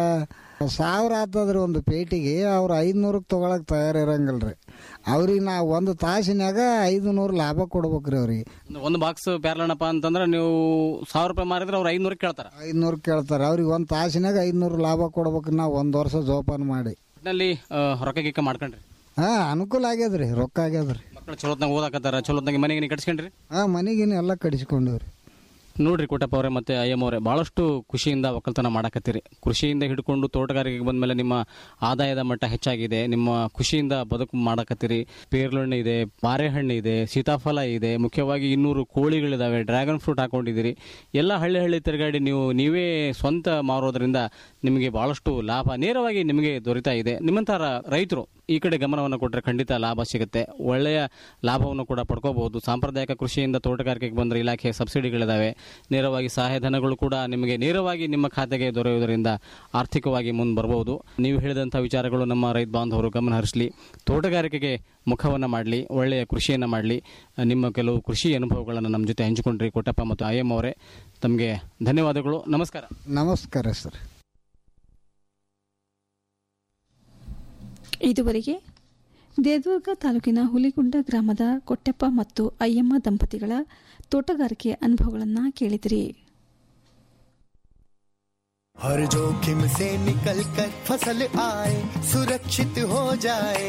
ಸಾವಿರ ಆತದ್ರಿ ಒಂದು ಪೇಟಿಗೆ ಅವ್ರು ಐದುನೂರಕ್ಕೆ ತೊಗೊಳಕ್ ತಯಾರಿರಂಗಿಲ್ರಿ ಅವ್ರಿಗೆ ನಾವು ಒಂದು ತಾಸಿನಾಗ ಐದು ನೂರು ಲಾಭ ಕೊಡ್ಬೇಕ್ರಿ ಅವ್ರಿಗೆ ಒಂದು ಬಾಕ್ಸ್ ಪ್ಯಾರ್ಲಣ್ಣಪ್ಪ ಅಂತಂದ್ರೆ ನೀವು ಸಾವಿರ ರೂಪಾಯಿ ಮಾರಿದ್ರೆ ಅವ್ರು ಐನೂರಕ್ಕೆ ಕೇಳ್ತಾರ ಐದುನೂರು ಕೇಳ್ತಾರೆ ಅವ್ರಿಗೆ ಒಂದು ತಾಸಿನಾಗ ಐದುನೂರು ಲಾಭ ಕೊಡ್ಬೇಕು ನಾವು ಒಂದು ವರ್ಷ ಜೋಪಾನ ಮಾಡಿ ಒಟ್ನಲ್ಲಿ ಆ, ರೊಕ್ಕ ಗಿಕ್ಕ ಮಾಡ್ಕೊಂಡ್ರಿ ಹಾಂ ಅನುಕೂಲ ಆಗ್ಯದ್ರಿ ರೊಕ್ಕ ಆಗ್ಯದ್ರಿ ಮಕ್ಕಳು ಚಲೋತ್ನಾಗ ಓದಾಕತ್ತಾರ ಚಲೋತ್ನಾಗ ಮನೆಗೆ ನೀವು ಕಟ್ಸ್ಕೊಂಡ್ರಿ ಹಾಂ ಮನೆಗಿನ ಎಲ್ಲ ಕಡಿಸ್ಕೊಂಡವ್ರಿ ನೋಡ್ರಿ ಕೊಟ್ಟಪ್ಪ ಅವರೇ ಮತ್ತೆ ಅಯ್ಯಮ್ಮ ಅವರೇ ಬಹಳಷ್ಟು ಖುಷಿಯಿಂದ ಒಕ್ಕಲ್ತನ ಮಾಡಕತ್ತೀರಿ ಕೃಷಿಯಿಂದ ಹಿಡ್ಕೊಂಡು ತೋಟಗಾರಿಕೆಗೆ ಬಂದ್ಮೇಲೆ ನಿಮ್ಮ ಆದಾಯದ ಮಟ್ಟ ಹೆಚ್ಚಾಗಿದೆ ನಿಮ್ಮ ಖುಷಿಯಿಂದ ಬದುಕು ಮಾಡಕತ್ತೀರಿ ಪೇರ್ಲಣ್ಣೆ ಇದೆ ಬಾರೆಹಣ್ಣು ಇದೆ ಸೀತಾಫಲ ಇದೆ ಮುಖ್ಯವಾಗಿ ಇನ್ನೂರು ಕೋಳಿಗಳಿದಾವೆ ಡ್ರ್ಯಾಗನ್ ಫ್ರೂಟ್ ಹಾಕೊಂಡಿದ್ದೀರಿ ಎಲ್ಲ ಹಳ್ಳಿ ಹಳ್ಳಿ ತಿರುಗಾಡಿ ನೀವು ನೀವೇ ಸ್ವಂತ ಮಾರೋದ್ರಿಂದ ನಿಮಗೆ ಬಹಳಷ್ಟು ಲಾಭ ನೇರವಾಗಿ ನಿಮಗೆ ದೊರೀತಾ ಇದೆ ನಿಮ್ಮಂತರ ರೈತರು ಈ ಕಡೆ ಗಮನವನ್ನು ಕೊಟ್ಟರೆ ಖಂಡಿತ ಲಾಭ ಸಿಗುತ್ತೆ ಒಳ್ಳೆಯ ಲಾಭವನ್ನು ಕೂಡ ಪಡ್ಕೋಬಹುದು ಸಾಂಪ್ರದಾಯಿಕ ಕೃಷಿಯಿಂದ ತೋಟಗಾರಿಕೆಗೆ ಬಂದರೆ ಇಲಾಖೆ ಸಬ್ಸಿಡಿಗಳಿದಾವೆ ನೇರವಾಗಿ ಸಹಾಯಧನಗಳು ಕೂಡ ನಿಮಗೆ ನೇರವಾಗಿ ನಿಮ್ಮ ಖಾತೆಗೆ ದೊರೆಯುವುದರಿಂದ ಆರ್ಥಿಕವಾಗಿ ಮುಂದೆ ಬರಬಹುದು ನೀವು ಹೇಳಿದಂಥ ವಿಚಾರಗಳು ನಮ್ಮ ರೈತ ಬಾಂಧವರು ಗಮನ ಹರಿಸಲಿ ತೋಟಗಾರಿಕೆಗೆ ಮುಖವನ್ನು ಮಾಡಲಿ ಒಳ್ಳೆಯ ಕೃಷಿಯನ್ನು ಮಾಡಲಿ ನಿಮ್ಮ ಕೆಲವು ಕೃಷಿ ಅನುಭವಗಳನ್ನು ನಮ್ಮ ಜೊತೆ ಹಂಚಿಕೊಂಡ್ರಿ ಕೊಟ್ಟಪ್ಪ ಮತ್ತು ಐ ಎಂ ಅವರೇ ತಮಗೆ ಧನ್ಯವಾದಗಳು ನಮಸ್ಕಾರ ನಮಸ್ಕಾರ ಸರ್ ಇದುವರೆಗೆ ದೇವದುರ್ಗ ತಾಲೂಕಿನ ಹುಲಿಗುಂಡ ಗ್ರಾಮದ ಕೊಟ್ಟೆಪ್ಪ ಮತ್ತು ಅಯ್ಯಮ್ಮ ದಂಪತಿಗಳ ತೋಟಗಾರಿಕೆ ಅನುಭವಗಳನ್ನು ಕೇಳಿದಿರಿ हर जोखिम से निकल कर फसल आए सुरक्षित हो जाए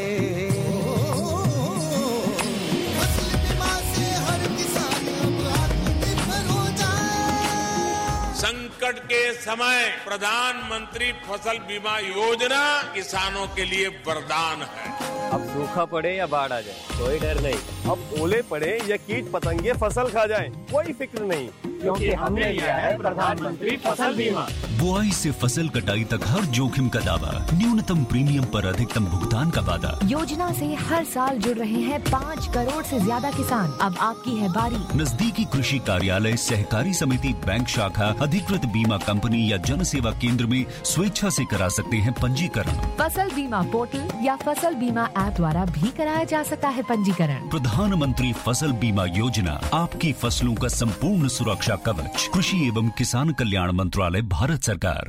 फसल बीमा से हर किसान अब आत्मनिर्भर हो जाए संकट के समय प्रधानमंत्री फसल बीमा योजना किसानों के लिए वरदान है अब सूखा पड़े या बाढ़ आ जाए कोई डर नहीं अब ओले पड़े या कीट पतंगे फसल खा जाए कोई फिक्र नहीं क्योंकि हमने लिया है प्रधानमंत्री फसल बीमा बुआई से फसल कटाई तक हर जोखिम का दावा न्यूनतम प्रीमियम पर अधिकतम भुगतान का वादा योजना से हर साल जुड़ रहे हैं पाँच करोड़ से ज्यादा किसान अब आपकी है बारी नजदीकी कृषि कार्यालय सहकारी समिति बैंक शाखा अधिकृत बीमा कंपनी या जन सेवा केंद्र में स्वेच्छा से करा सकते हैं पंजीकरण फसल बीमा पोर्टल या फसल बीमा ऐप द्वारा भी कराया जा सकता है पंजीकरण प्रधानमंत्री फसल बीमा योजना आपकी फसलों का संपूर्ण सुरक्षा कवच कृषि एवं किसान कल्याण मंत्रालय भारत सरकार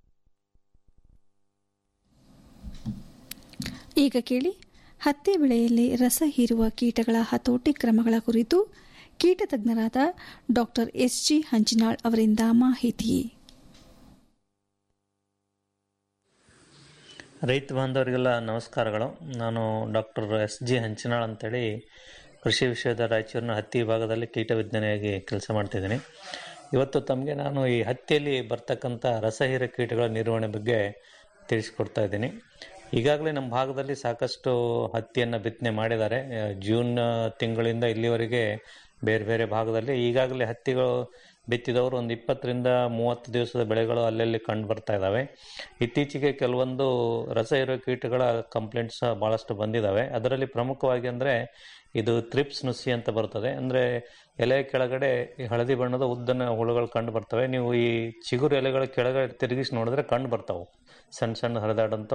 ಈಗ ಕೇಳಿ ಹತ್ತಿ ಬೆಳೆಯಲ್ಲಿ ರಸ ಹೀರುವ ಕೀಟಗಳ ಹತೋಟಿ ಕ್ರಮಗಳ ಕುರಿತು ಕೀಟ ತಜ್ಞರಾದ ಡಾಕ್ಟರ್ ಎಸ್ ಜಿ ಹಂಚಿನಾಳ್ ಅವರಿಂದ ಮಾಹಿತಿ ರೈತ ಬಾಂಧವರಿಗೆಲ್ಲ ನಮಸ್ಕಾರಗಳು ನಾನು ಡಾಕ್ಟರ್ ಎಸ್ ಜಿ ಹಂಚಿನಾಳ್ ಅಂತೇಳಿ ಕೃಷಿ ವಿಶ್ವದ ರಾಯಚೂರಿನ ಹತ್ತಿ ವಿಭಾಗದಲ್ಲಿ ಕೀಟ ವಿಜ್ಞಾನಿಯಾಗಿ ಕೆಲಸ ಮಾಡ್ತಿದ್ದೀನಿ ಇವತ್ತು ತಮಗೆ ನಾನು ಈ ಹತ್ತಿಯಲ್ಲಿ ಬರ್ತಕ್ಕಂಥ ರಸಹೀರ ಕೀಟಗಳ ನಿರ್ವಹಣೆ ಬಗ್ಗೆ ತಿಳಿಸ್ಕೊಡ್ತಾ ಇದ್ದೀನಿ ಈಗಾಗಲೇ ನಮ್ಮ ಭಾಗದಲ್ಲಿ ಸಾಕಷ್ಟು ಹತ್ತಿಯನ್ನು ಬಿತ್ತನೆ ಮಾಡಿದ್ದಾರೆ ಆ, ಜೂನ್ ತಿಂಗಳಿಂದ ಇಲ್ಲಿವರೆಗೆ ಬೇರೆ ಬೇರೆ ಭಾಗದಲ್ಲಿ ಈಗಾಗಲೇ ಹತ್ತಿಗಳು ಬಿತ್ತಿದವರು ಒಂದು ಇಪ್ಪತ್ತರಿಂದ ಮೂವತ್ತು ದಿವಸದ ಬೆಳೆಗಳು ಅಲ್ಲಲ್ಲಿ ಕಂಡು ಬರ್ತಾ ಇದ್ದಾವೆ ಇತ್ತೀಚೆಗೆ ಕೆಲವೊಂದು ರಸ ಇರೋ ಕೀಟಗಳ ಕಂಪ್ಲೇಂಟ್ಸ್ ಭಾಳಷ್ಟು ಬಂದಿದ್ದಾವೆ ಅದರಲ್ಲಿ ಪ್ರಮುಖವಾಗಿ ಅಂದರೆ ಇದು ತ್ರಿಪ್ಸ್ ನುಸಿ ಅಂತ ಬರ್ತದೆ ಅಂದರೆ ಎಲೆ ಕೆಳಗಡೆ ಈ ಹಳದಿ ಬಣ್ಣದ ಉದ್ದನ ಹುಳುಗಳು ಕಂಡು ಬರ್ತವೆ ನೀವು ಈ ಚಿಗುರು ಎಲೆಗಳ ಕೆಳಗಡೆ ತಿರುಗಿಸಿ ನೋಡಿದ್ರೆ ಕಂಡು ಬರ್ತಾವೆ ಸಣ್ಣ ಸಣ್ಣ ಹರಿದಾಡಂಥ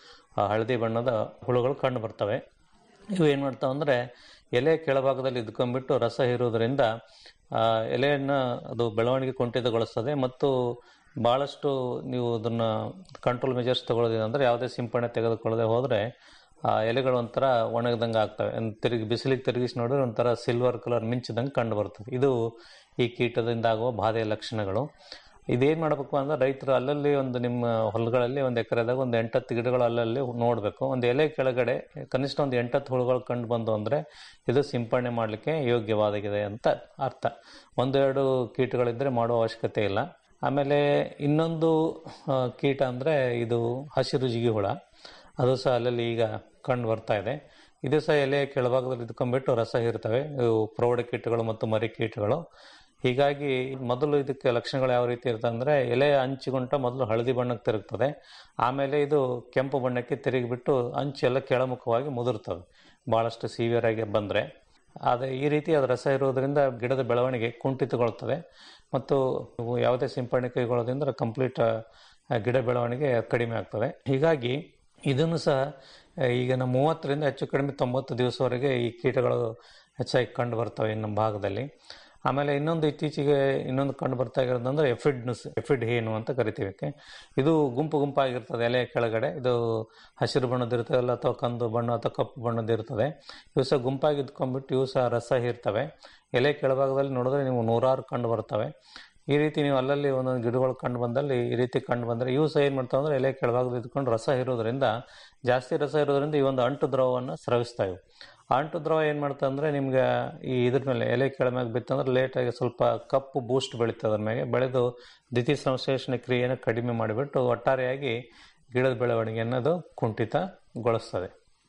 ಆ ಹಳದಿ ಬಣ್ಣದ ಹುಳುಗಳು ಕಂಡು ಬರ್ತವೆ ಇವು ಏನು ಮಾಡ್ತಾವೆ ಅಂದರೆ ಎಲೆ ಕೆಳಭಾಗದಲ್ಲಿ ಇದ್ಕೊಂಡ್ಬಿಟ್ಟು ರಸ ಹೀರೋದ್ರಿಂದ ಆ ಎಲೆಯನ್ನು ಅದು ಬೆಳವಣಿಗೆ ಕುಂಠಿತಗೊಳಿಸ್ತದೆ ಮತ್ತು ಭಾಳಷ್ಟು ನೀವು ಅದನ್ನು ಕಂಟ್ರೋಲ್ ಮೆಜರ್ಸ್ ತಗೊಳ್ಳೋದಿಲ್ಲ ಅಂದರೆ ಯಾವುದೇ ಸಿಂಪಡಣೆ ತೆಗೆದುಕೊಳ್ಳದೆ ಹೋದರೆ ಆ ಎಲೆಗಳು ಒಂಥರ ಒಣಗ್ದಂಗೆ ಆಗ್ತವೆ ಒಂದ್ ತಿರುಗಿ ಬಿಸಿಲಿಗೆ ತಿರುಗಿಸಿ ನೋಡಿದ್ರೆ ಒಂಥರ ಸಿಲ್ವರ್ ಕಲರ್ ಮಿಂಚಿದಂಗೆ ಕಂಡು ಬರ್ತದೆ ಇದು ಈ ಕೀಟದಿಂದ ಆಗುವ ಬಾಧೆಯ ಲಕ್ಷಣಗಳು ಇದೇನು ಮಾಡಬೇಕು ಅಂದ್ರೆ ರೈತರು ಅಲ್ಲಲ್ಲಿ ಒಂದು ನಿಮ್ಮ ಹೊಲಗಳಲ್ಲಿ ಒಂದು ಎಕರೆದಾಗ ಒಂದು ಎಂಟತ್ತು ಗಿಡಗಳು ಅಲ್ಲಲ್ಲಿ ನೋಡಬೇಕು ಒಂದು ಎಲೆ ಕೆಳಗಡೆ ಕನಿಷ್ಠ ಒಂದು ಎಂಟತ್ತು ಹುಳುಗಳು ಕಂಡು ಬಂದು ಅಂದರೆ ಇದು ಸಿಂಪಡಣೆ ಮಾಡಲಿಕ್ಕೆ ಯೋಗ್ಯವಾಗಿದೆ ಅಂತ ಅರ್ಥ ಒಂದೆರಡು ಕೀಟಗಳಿದ್ದರೆ ಮಾಡುವ ಅವಶ್ಯಕತೆ ಇಲ್ಲ ಆಮೇಲೆ ಇನ್ನೊಂದು ಆ, ಕೀಟ ಅಂದರೆ ಇದು ಹಸಿರು ಜಿಗಿ ಹುಳ ಅದು ಸಹ ಅಲ್ಲಲ್ಲಿ ಈಗ ಕಂಡು ಬರ್ತಾ ಇದೆ ಇದು ಸಹ ಎಲೆ ಕೆಳಭಾಗದಲ್ಲಿ ಇದ್ಕೊಂಡ್ಬಿಟ್ಟು ರಸ ಹೀರ್ತವೆ ಇವು ಪ್ರೌಢ ಕೀಟಗಳು ಮತ್ತು ಮರಿ ಕೀಟಗಳು ಹೀಗಾಗಿ ಮೊದಲು ಇದಕ್ಕೆ ಲಕ್ಷಣಗಳು ಯಾವ ರೀತಿ ಇರ್ತದೆ ಅಂದರೆ ಎಲೆ ಅಂಚುಗುಂಟ ಮೊದಲು ಹಳದಿ ಬಣ್ಣಕ್ಕೆ ತಿರುಗ್ತದೆ ಆಮೇಲೆ ಇದು ಕೆಂಪು ಬಣ್ಣಕ್ಕೆ ತಿರುಗಿಬಿಟ್ಟು ಅಂಚು ಎಲ್ಲ ಕೆಳಮುಖವಾಗಿ ಮುದುರ್ತದೆ ಭಾಳಷ್ಟು ಸಿವಿಯರ್ ಆಗಿ ಬಂದರೆ ಆದರೆ ಈ ರೀತಿ ಅದು ರಸ ಇರೋದ್ರಿಂದ ಗಿಡದ ಬೆಳವಣಿಗೆ ಕುಂಠಿತಗೊಳ್ತದೆ ಮತ್ತು ಇವು ಯಾವುದೇ ಸಿಂಪಡಣೆ ಕೈಗೊಳ್ಳೋದ್ರಿಂದ ಕಂಪ್ಲೀಟ್ ಗಿಡ ಬೆಳವಣಿಗೆ ಕಡಿಮೆ ಆಗ್ತದೆ ಹೀಗಾಗಿ ಇದನ್ನು ಸಹ ಆ, ಈಗ ನಮ್ಮ ಮೂವತ್ತರಿಂದ ಹೆಚ್ಚು ಕಡಿಮೆ ತೊಂಬತ್ತು ದಿವಸವರೆಗೆ ಈ ಕೀಟಗಳು ಹೆಚ್ಚಾಗಿ ಕಂಡು ಬರ್ತವೆ ನಮ್ಮ ಭಾಗದಲ್ಲಿ ಆಮೇಲೆ ಇನ್ನೊಂದು ಇತ್ತೀಚೆಗೆ ಇನ್ನೊಂದು ಕಂಡು ಬರ್ತಾ ಇರೋದಂದ್ರೆ ಎಫಿಡ್ ನುಸ್ ಎಫಿಡ್ ಹೇನು ಅಂತ ಕರಿತೀವಿ ಇದಕ್ಕೆ. ಇದು ಗುಂಪು ಗುಂಪಾಗಿರ್ತದೆ ಎಲೆ ಕೆಳಗಡೆ ಇದು ಹಸಿರು ಬಣ್ಣದ ಇರ್ತದೆ ಅಲ್ಲ ಅಥವಾ ಕಂದು ಬಣ್ಣ ಅಥವಾ ಕಪ್ಪು ಬಣ್ಣದ ಇರ್ತದೆ ಇವು ಸಹ ಗುಂಪಾಗಿ ಇದ್ಕೊಂಡ್ಬಿಟ್ಟು ಇವು ಸಹ ರಸ ಹೀರ್ತವೆ ಎಲೆ ಕೆಳಭಾಗದಲ್ಲಿ ನೋಡಿದ್ರೆ ನೀವು ನೂರಾರು ಕಂಡು ಬರ್ತವೆ ಈ ರೀತಿ ನೀವು ಅಲ್ಲಲ್ಲಿ ಒಂದೊಂದು ಗಿಡಗಳು ಕಂಡು ಬಂದಲ್ಲಿ ಈ ರೀತಿ ಕಂಡು ಬಂದರೆ ಇವು ಸಹ ಏನು ಮಾಡ್ತಾವೆ ಅಂದರೆ ಎಲೆ ಕೆಳಭಾಗದಲ್ಲಿ ಇದ್ಕೊಂಡು ರಸ ಇರೋದ್ರಿಂದ ಜಾಸ್ತಿ ರಸ ಇರೋದ್ರಿಂದ ಈ ಒಂದು ಅಂಟು ದ್ರವವನ್ನು ಸ್ರವಿಸ್ತಾವೆ ಆ ಅಂಟು ದ್ರವ ಏನು ಮಾಡ್ತಾ ಅಂದರೆ ನಿಮ್ಗೆ ಈ ಇದ್ರ ಮೇಲೆ ಎಲೆ ಕೆಳಮ್ಯಾಗ ಬಿತ್ತಂದ್ರೆ ಲೇಟಾಗಿ ಸ್ವಲ್ಪ ಕಪ್ಪು ಬೂಸ್ಟ್ ಬೆಳೀತದೆ ಅದ್ರ ಮೇಲೆ ಬೆಳೆದು ದ್ವಿತೀಯ ಸಂಶ್ಲೇಷಣೆ ಕ್ರಿಯೆಯನ್ನು ಕಡಿಮೆ ಮಾಡಿಬಿಟ್ಟು ಒಟ್ಟಾರೆಯಾಗಿ ಗಿಡದ ಬೆಳವಣಿಗೆ ಅನ್ನೋದು ಕುಂಠಿತಗೊಳಿಸ್ತದೆ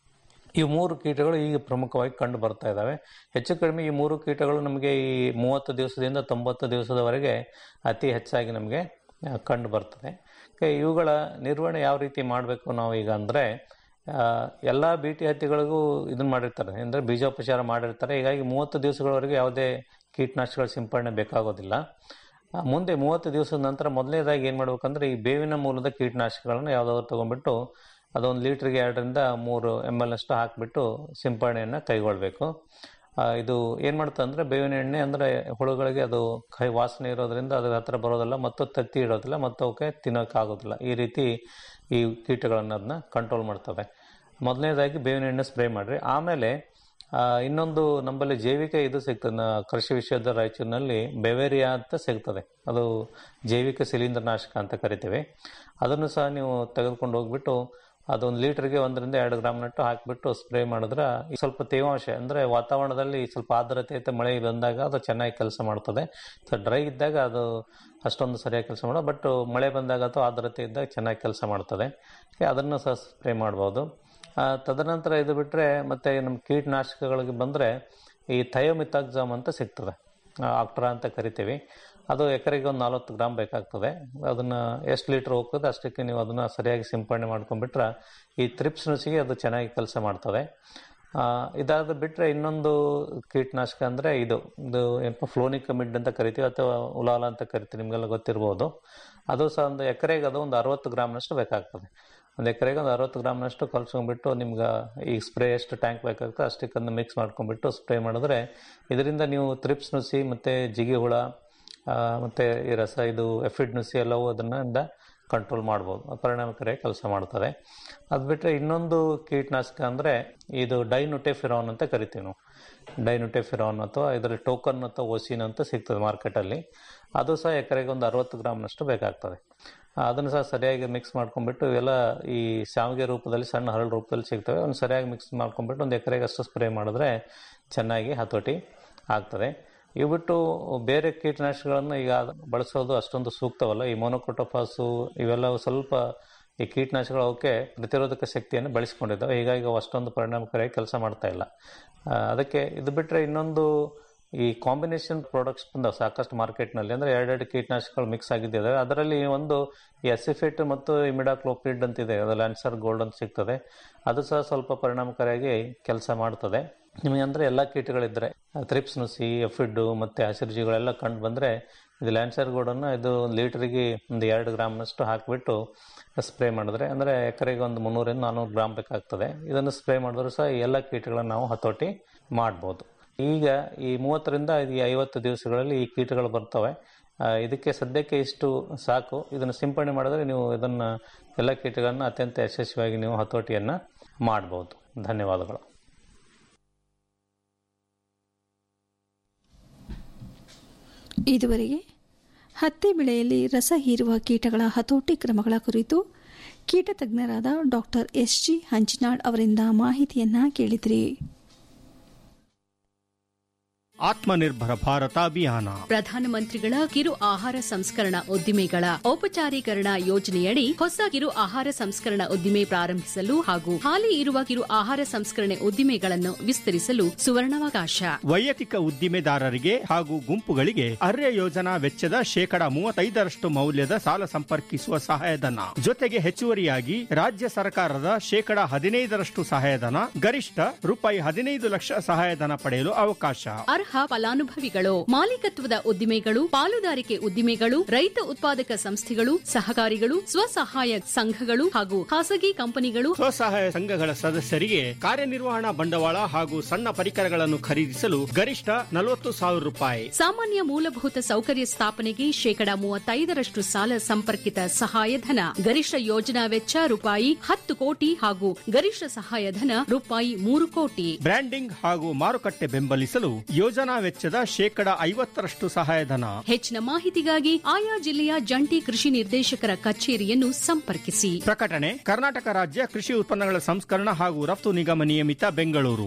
ಈ ಮೂರು ಕೀಟಗಳು ಈಗ ಪ್ರಮುಖವಾಗಿ ಕಂಡು ಬರ್ತಾ ಇದ್ದಾವೆ ಹೆಚ್ಚು ಕಡಿಮೆ ಈ ಮೂರು ಕೀಟಗಳು ನಮಗೆ ಈ ಮೂವತ್ತು ದಿವಸದಿಂದ ತೊಂಬತ್ತು ದಿವಸದವರೆಗೆ ಅತಿ ಹೆಚ್ಚಾಗಿ ನಮಗೆ ಆ, ಕಂಡು ಬರ್ತದೆ ಕೆ- ಇವುಗಳ ನಿರ್ವಹಣೆ ಯಾವ ರೀತಿ ಮಾಡಬೇಕು ನಾವು ಈಗ ಅಂದರೆ ಎಲ್ಲ ಬೀಟಿ ಹತ್ತಿಗಳಿಗೂ ಇದನ್ನ ಮಾಡಿರ್ತಾರೆ ಅಂದರೆ ಬೀಜೋಪಚಾರ ಮಾಡಿರ್ತಾರೆ ಹೀಗಾಗಿ ಮೂವತ್ತು ದಿವಸಗಳವರೆಗೆ ಯಾವುದೇ ಕೀಟನಾಶಕಗಳ ಸಿಂಪಡಣೆ ಬೇಕಾಗೋದಿಲ್ಲ ಆ, ಮುಂದೆ ಮೂವತ್ತು ದಿವಸದ ನಂತರ ಮೊದಲನೇದಾಗಿ ಏನು ಮಾಡ್ಬೇಕಂದ್ರೆ ಈ ಬೇವಿನ ಮೂಲದ ಕೀಟನಾಶಕಗಳನ್ನು ಯಾವುದಾದ್ರು ತೊಗೊಂಡ್ಬಿಟ್ಟು ಅದೊಂದು ಲೀಟ್ರಿಗೆ ಎರಡರಿಂದ ಮೂರು ಎಮ್ ಎಲ್ ಅಷ್ಟು ಹಾಕಿಬಿಟ್ಟು ಸಿಂಪಡಣೆಯನ್ನು ಕೈಗೊಳ್ಳಬೇಕು ಆ, ಇದು ಏನು ಮಾಡುತ್ತೆ ಅಂದರೆ ಬೇವಿನ ಎಣ್ಣೆ ಅಂದರೆ ಹುಳುಗಳಿಗೆ ಅದು ಕೈ ವಾಸನೆ ಇರೋದ್ರಿಂದ ಅದ್ರ ಹತ್ರ ಬರೋದಿಲ್ಲ ಮತ್ತು ತತ್ತಿ ಇಡೋದಿಲ್ಲ ಮತ್ತು ಅವಕ್ಕೆ ತಿನ್ನೋಕ್ಕಾಗೋದಿಲ್ಲ ಈ ರೀತಿ ಈ ಕೀಟಗಳನ್ನು ಅದನ್ನ ಕಂಟ್ರೋಲ್ ಮಾಡ್ತವೆ ಮೊದಲನೇದಾಗಿ ಬೇವಿನ ಎಣ್ಣೆ ಸ್ಪ್ರೇ ಮಾಡಿರಿ ಆಮೇಲೆ ಆ, ಇನ್ನೊಂದು ನಮ್ಮಲ್ಲಿ ಜೈವಿಕ ಇದು ಸಿಗ್ತದೆ ನ- ಕೃಷಿ ವಿಶ್ವವಿದ್ಯಾಲಯ ರಾಯಚೂರಿನಲ್ಲಿ ಬೆವೇರಿಯಾ ಅಂತ ಸಿಗ್ತದೆ ಅದು ಜೈವಿಕ ಶಿಲೀಂಧ್ರನಾಶಕ ಅಂತ ಕರಿತೀವಿ ಅದನ್ನು ಸಹ ನೀವು ತೆಗೆದುಕೊಂಡು ಹೋಗ್ಬಿಟ್ಟು ಅದೊಂದು ಲೀಟರ್ಗೆ ಒಂದರಿಂದ ಎರಡು ಗ್ರಾಮ್ನಟ್ಟು ಹಾಕಿಬಿಟ್ಟು ಸ್ಪ್ರೇ ಮಾಡಿದ್ರೆ ಈ ಸ್ವಲ್ಪ ತೇವಾಂಶ ಅಂದರೆ ವಾತಾವರಣದಲ್ಲಿ ಸ್ವಲ್ಪ ಆರ್ದ್ರತೆ ಐತೆ ಮಳೆ ಬಂದಾಗ ಅದು ಚೆನ್ನಾಗಿ ಕೆಲಸ ಮಾಡ್ತದೆ ಸೊ ಡ್ರೈ ಇದ್ದಾಗ ಅದು ಅಷ್ಟೊಂದು ಸರಿಯಾಗಿ ಕೆಲಸ ಮಾಡೋ ಬಟ್ ಮಳೆ ಬಂದಾಗ ಅಥವಾ ಆರ್ದ್ರತೆ ಇದ್ದಾಗ ಚೆನ್ನಾಗಿ ಕೆಲಸ ಮಾಡ್ತದೆ ಅದನ್ನು ಸಹ ಸ್ಪ್ರೇ ಮಾಡ್ಬೋದು ಆ, ತದನಂತರ ಇದು ಬಿಟ್ಟರೆ ಮತ್ತೆ ನಮ್ಮ ಕೀಟನಾಶಕಗಳಿಗೆ ಬಂದರೆ ಈ ಥಯೋಮಿತಾಕ್ಸಾಮ್ ಅಂತ ಸಿಗ್ತದೆ ಆಕ್ಟ್ರಾ ಅಂತ ಕರಿತೀವಿ ಅದು ಎಕರೆಗೆ ಒಂದು ನಲ್ವತ್ತು ಗ್ರಾಮ್ ಬೇಕಾಗ್ತದೆ ಅದನ್ನು ಎಷ್ಟು ಲೀಟ್ರ್ ಹೋಗ್ತದೆ ಅಷ್ಟಕ್ಕೆ ನೀವು ಅದನ್ನು ಸರಿಯಾಗಿ ಸಿಂಪಡಣೆ ಮಾಡ್ಕೊಂಡ್ಬಿಟ್ರೆ ಈ ತ್ರಿಪ್ಸ್ ನುಸಿಗೆ ಅದು ಚೆನ್ನಾಗಿ ಕೆಲಸ ಮಾಡ್ತದೆ ಆ, ಇದಾದ ಬಿಟ್ಟರೆ ಇನ್ನೊಂದು ಕೀಟನಾಶಕ ಅಂದರೆ ಇದು ಇದು ಏನಪ್ಪ ಫ್ಲೋನಿಕಮಿಡ್ ಅಂತ ಕರಿತೀವಿ ಅಥವಾ ಉಲಾಲ ಅಂತ ಕರಿತೀವಿ ನಿಮಗೆಲ್ಲ ಗೊತ್ತಿರ್ಬೋದು ಅದು ಸಹ ಒಂದು ಎಕರೆಗೆ ಅದು ಒಂದು ಅರವತ್ತು ಗ್ರಾಮ್ನಷ್ಟು ಬೇಕಾಗ್ತದೆ ಒಂದು ಎಕರೆಗೆ ಒಂದು ಅರವತ್ತು ಗ್ರಾಮ್ನಷ್ಟು ಕಲ್ಸ್ಕೊಂಡ್ಬಿಟ್ಟು ನಿಮ್ಗೆ ಈ ಸ್ಪ್ರೇ ಎಷ್ಟು ಟ್ಯಾಂಕ್ ಬೇಕಾಗ್ತದೆ ಅಷ್ಟಕ್ಕೆ ಅದನ್ನ ಮಿಕ್ಸ್ ಮಾಡ್ಕೊಂಡ್ಬಿಟ್ಟು ಸ್ಪ್ರೇ ಮಾಡಿದ್ರೆ ಇದರಿಂದ ನೀವು ತ್ರಿಪ್ಸ್ ನುಸಿ ಮತ್ತು ಜಿಗಿ ಹುಳ ಆ, ಮತ್ತೆ ಈ ರಸ ಇದು ಎಫಿಡ್ ನುಸಿ ಎಲ್ಲವೂ ಅದನ್ನಿಂದ ಕಂಟ್ರೋಲ್ ಮಾಡ್ಬೋದು ಪರಿಣಾಮಕಾರಿಯಾಗಿ ಕೆಲಸ ಮಾಡ್ತದೆ ಅದು ಬಿಟ್ಟರೆ ಇನ್ನೊಂದು ಕೀಟನಾಶಕ ಅಂದರೆ ಇದು ಡೈನುಟೆಫಿರಾನ್ ಅಂತ ಕರಿತೀವಿ ನಾವು ಡೈನುಟೆಫಿರಾನ್ ಅಥವಾ ಇದರಲ್ಲಿ ಟೋಕನ್ ಅಥವಾ ಓಸಿನ್ ಅಂತ ಸಿಗ್ತದೆ ಮಾರ್ಕೆಟಲ್ಲಿ ಅದು ಸಹ ಎಕರೆಗೆ ಒಂದು ಅರವತ್ತು ಗ್ರಾಮ್ನಷ್ಟು ಬೇಕಾಗ್ತದೆ ಆ, ಅದನ್ನು ಸಹ ಸರಿಯಾಗಿ ಮಿಕ್ಸ್ ಮಾಡ್ಕೊಂಡ್ಬಿಟ್ಟು ಇವೆಲ್ಲ ಈ ಶಾವಿಗೆ ರೂಪದಲ್ಲಿ ಸಣ್ಣ ಹರಳು ರೂಪದಲ್ಲಿ ಸಿಗ್ತವೆ ಒಂದು ಸರಿಯಾಗಿ ಮಿಕ್ಸ್ ಮಾಡ್ಕೊಂಡ್ಬಿಟ್ಟು ಒಂದು ಎಕರೆಗೆ ಅಷ್ಟು ಸ್ಪ್ರೇ ಮಾಡಿದ್ರೆ ಚೆನ್ನಾಗಿ ಹತೋಟಿ ಆಗ್ತದೆ ಇವು ಬಿಟ್ಟು ಬೇರೆ ಕೀಟನಾಶಕಗಳನ್ನು ಈಗ ಬಳಸೋದು ಅಷ್ಟೊಂದು ಸೂಕ್ತವಲ್ಲ ಈ ಮೊನೊಕೊಟೋಫಾಸು ಇವೆಲ್ಲವೂ ಸ್ವಲ್ಪ ಈ ಕೀಟನಾಶಕಗಳು ಅವಕ್ಕೆ ಪ್ರತಿರೋಧಕ ಶಕ್ತಿಯನ್ನು ಬೆಳೆಸ್ಕೊಂಡಿದ್ದಾವೆ ಹೀಗಾಗಿ ಅವು ಅಷ್ಟೊಂದು ಪರಿಣಾಮಕಾರಿಯಾಗಿ ಕೆಲಸ ಮಾಡ್ತಾ ಇಲ್ಲ ಆ, ಅದಕ್ಕೆ ಇದು ಬಿಟ್ಟರೆ ಇನ್ನೊಂದು ಈ ಕಾಂಬಿನೇಷನ್ ಪ್ರಾಡಕ್ಟ್ಸ್ ಬಂದವು ಸಾಕಷ್ಟು ಮಾರ್ಕೆಟ್ನಲ್ಲಿ ಅಂದರೆ ಎರಡೆರಡು ಕೀಟನಾಶಕಗಳು ಮಿಕ್ಸ್ ಆಗಿದ್ದಾವೆ ಅದರಲ್ಲಿ ಒಂದು ಈ ಅಸಿಫೇಟ್ ಮತ್ತು ಇಮಿಡಾಕ್ಲೋಪ್ರಿಡ್ ಅಂತಿದೆ ಅದು ಲ್ಯಾನ್ಸರ್ ಗೋಲ್ಡ್ ಅಂತ ಸಿಗ್ತದೆ ಅದು ಸಹ ಸ್ವಲ್ಪ ಪರಿಣಾಮಕಾರಿಯಾಗಿ ಕೆಲಸ ಮಾಡ್ತದೆ ನಿಮಗೆ ಅಂದರೆ ಎಲ್ಲ ಕೀಟಗಳಿದ್ದರೆ ಥ್ರಿಪ್ಸ್ ನುಸಿ ಎಫಿಡ್ಡು ಮತ್ತು ಹಸಿರುಜಿಗಳೆಲ್ಲ ಕಂಡು ಬಂದರೆ ಇದು ಲ್ಯಾನ್ಸರ್ ಗೋಡನ್ನು ಇದು ಒಂದು ಲೀಟ್ರಿಗೆ ಒಂದು ಎರಡು ಗ್ರಾಮ್ನಷ್ಟು ಹಾಕಿಬಿಟ್ಟು ಸ್ಪ್ರೇ ಮಾಡಿದ್ರೆ ಅಂದರೆ ಎಕರೆಗೆ ಒಂದು ಮುನ್ನೂರಿಂದ ನಾನ್ನೂರು ಗ್ರಾಮ್ ಬೇಕಾಗ್ತದೆ ಇದನ್ನು ಸ್ಪ್ರೇ ಮಾಡಿದ್ರು ಸಹ ಈ ಎಲ್ಲ ಕೀಟಗಳನ್ನು ನಾವು ಹತೋಟಿ ಮಾಡ್ಬೋದು ಈಗ ಈ ಮೂವತ್ತರಿಂದ ಈ ಐವತ್ತು ದಿವಸಗಳಲ್ಲಿ ಈ ಕೀಟಗಳು ಬರ್ತವೆ ಆ, ಇದಕ್ಕೆ ಸದ್ಯಕ್ಕೆ ಇಷ್ಟು ಸಾಕು ಇದನ್ನು ಸಿಂಪಡಣೆ ಮಾಡಿದ್ರೆ ನೀವು ಇದನ್ನು ಎಲ್ಲ ಕೀಟಗಳನ್ನು ಅತ್ಯಂತ ಯಶಸ್ವಿಯಾಗಿ ನೀವು ಹತೋಟಿಯನ್ನು ಮಾಡ್ಬೋದು ಧನ್ಯವಾದಗಳು ಇದುವರೆಗೆ ಹತ್ತಿ ಬೆಳೆಯಲ್ಲಿ ರಸ ಹೀರುವ ಕೀಟಗಳ ಹತೋಟಿ ಕ್ರಮಗಳ ಕುರಿತು ಕೀಟ ತಜ್ಞರಾದ ಡಾಕ್ಟರ್ ಎಸ್ ಜಿ ಹಂಚಿನಾಳ್ ಅವರಿಂದ ಮಾಹಿತಿಯನ್ನ ಕೇಳಿದ್ರಿ ಆತ್ಮನಿರ್ಭರ ಭಾರತ ಅಭಿಯಾನ ಪ್ರಧಾನಮಂತ್ರಿಗಳ ಕಿರು ಆಹಾರ ಸಂಸ್ಕರಣಾ ಉದ್ದಿಮೆಗಳ ಔಪಚಾರೀಕರಣ ಯೋಜನೆಯಡಿ ಹೊಸ ಕಿರು ಆಹಾರ ಸಂಸ್ಕರಣಾ ಉದ್ದಿಮೆ ಪ್ರಾರಂಭಿಸಲು ಹಾಗೂ ಹಾಲಿ ಇರುವ ಕಿರು ಆಹಾರ ಸಂಸ್ಕರಣೆ ಉದ್ದಿಮೆಗಳನ್ನು ವಿಸ್ತರಿಸಲು ಸುವರ್ಣಾವಕಾಶ ವೈಯಕ್ತಿಕ ಉದ್ದಿಮೆದಾರರಿಗೆ ಹಾಗೂ ಗುಂಪುಗಳಿಗೆ ಅರ್ಯ ಯೋಜನಾ ವೆಚ್ಚದ ಶೇಕಡ ಮೂವತ್ತೈದರಷ್ಟು ಮೌಲ್ಯದ ಸಾಲ ಸಂಪರ್ಕಿಸುವ ಸಹಾಯಧನ ಜೊತೆಗೆ ಹೆಚ್ಚುವರಿಯಾಗಿ ರಾಜ್ಯ ಸರ್ಕಾರದ ಶೇಕಡ ಹದಿನೈದರಷ್ಟು ಸಹಾಯಧನ ಗರಿಷ್ಠ ರೂಪಾಯಿ ಹದಿನೈದು ಲಕ್ಷ ಸಹಾಯಧನ ಪಡೆಯಲು ಅವಕಾಶ ಅರ್ಹ ಫಲಾನುಭವಿಗಳು ಮಾಲೀಕತ್ವದ ಉದ್ದಿಮೆಗಳು ಪಾಲುದಾರಿಕೆ ಉದ್ದಿಮೆಗಳು ರೈತ ಉತ್ಪಾದಕ ಸಂಸ್ಥೆಗಳು ಸಹಕಾರಿಗಳು ಸ್ವಸಹಾಯ ಸಂಘಗಳು ಹಾಗೂ ಖಾಸಗಿ ಕಂಪನಿಗಳು ಸ್ವಸಹಾಯ ಸಂಘಗಳ ಸದಸ್ಯರಿಗೆ ಕಾರ್ಯನಿರ್ವಹಣಾ ಬಂಡವಾಳ ಹಾಗೂ ಸಣ್ಣ ಪರಿಕರಗಳನ್ನು ಖರೀದಿಸಲು ಗರಿಷ್ಠ ನಲವತ್ತು ಸಾವಿರ ರೂಪಾಯಿ ಸಾಮಾನ್ಯ ಮೂಲಭೂತ ಸೌಕರ್ಯ ಸ್ಥಾಪನೆಗೆ ಶೇಕಡಾ ಮೂವತ್ತೈದರಷ್ಟು ಸಾಲ ಸಂಪರ್ಕಿತ ಸಹಾಯಧನ ಗರಿಷ್ಠ ಯೋಜನಾ ವೆಚ್ಚ ರೂಪಾಯಿ ಹತ್ತು ಕೋಟಿ ಹಾಗೂ ಗರಿಷ್ಠ ಸಹಾಯಧನ ರೂಪಾಯಿ ಮೂರು ಕೋಟಿ ಬ್ರ್ಯಾಂಡಿಂಗ್ ಹಾಗೂ ಮಾರುಕಟ್ಟೆ ಬೆಂಬಲಿಸಲು ಯೋಜನಾ ವೆಚ್ಚದ ಶೇಕಡ ಐವತ್ತರಷ್ಟು ಸಹಾಯಧನ ಹೆಚ್ಚಿನ ಮಾಹಿತಿಗಾಗಿ ಆಯಾ ಜಿಲ್ಲೆಯ ಜಂಟಿ ಕೃಷಿ ನಿರ್ದೇಶಕರ ಕಚೇರಿಯನ್ನು ಸಂಪರ್ಕಿಸಿ ಪ್ರಕಟಣೆ ಕರ್ನಾಟಕ ರಾಜ್ಯ ಕೃಷಿ ಉತ್ಪನ್ನಗಳ ಸಂಸ್ಕರಣ ಹಾಗೂ ರಫ್ತು ನಿಗಮ ನಿಯಮಿತ ಬೆಂಗಳೂರು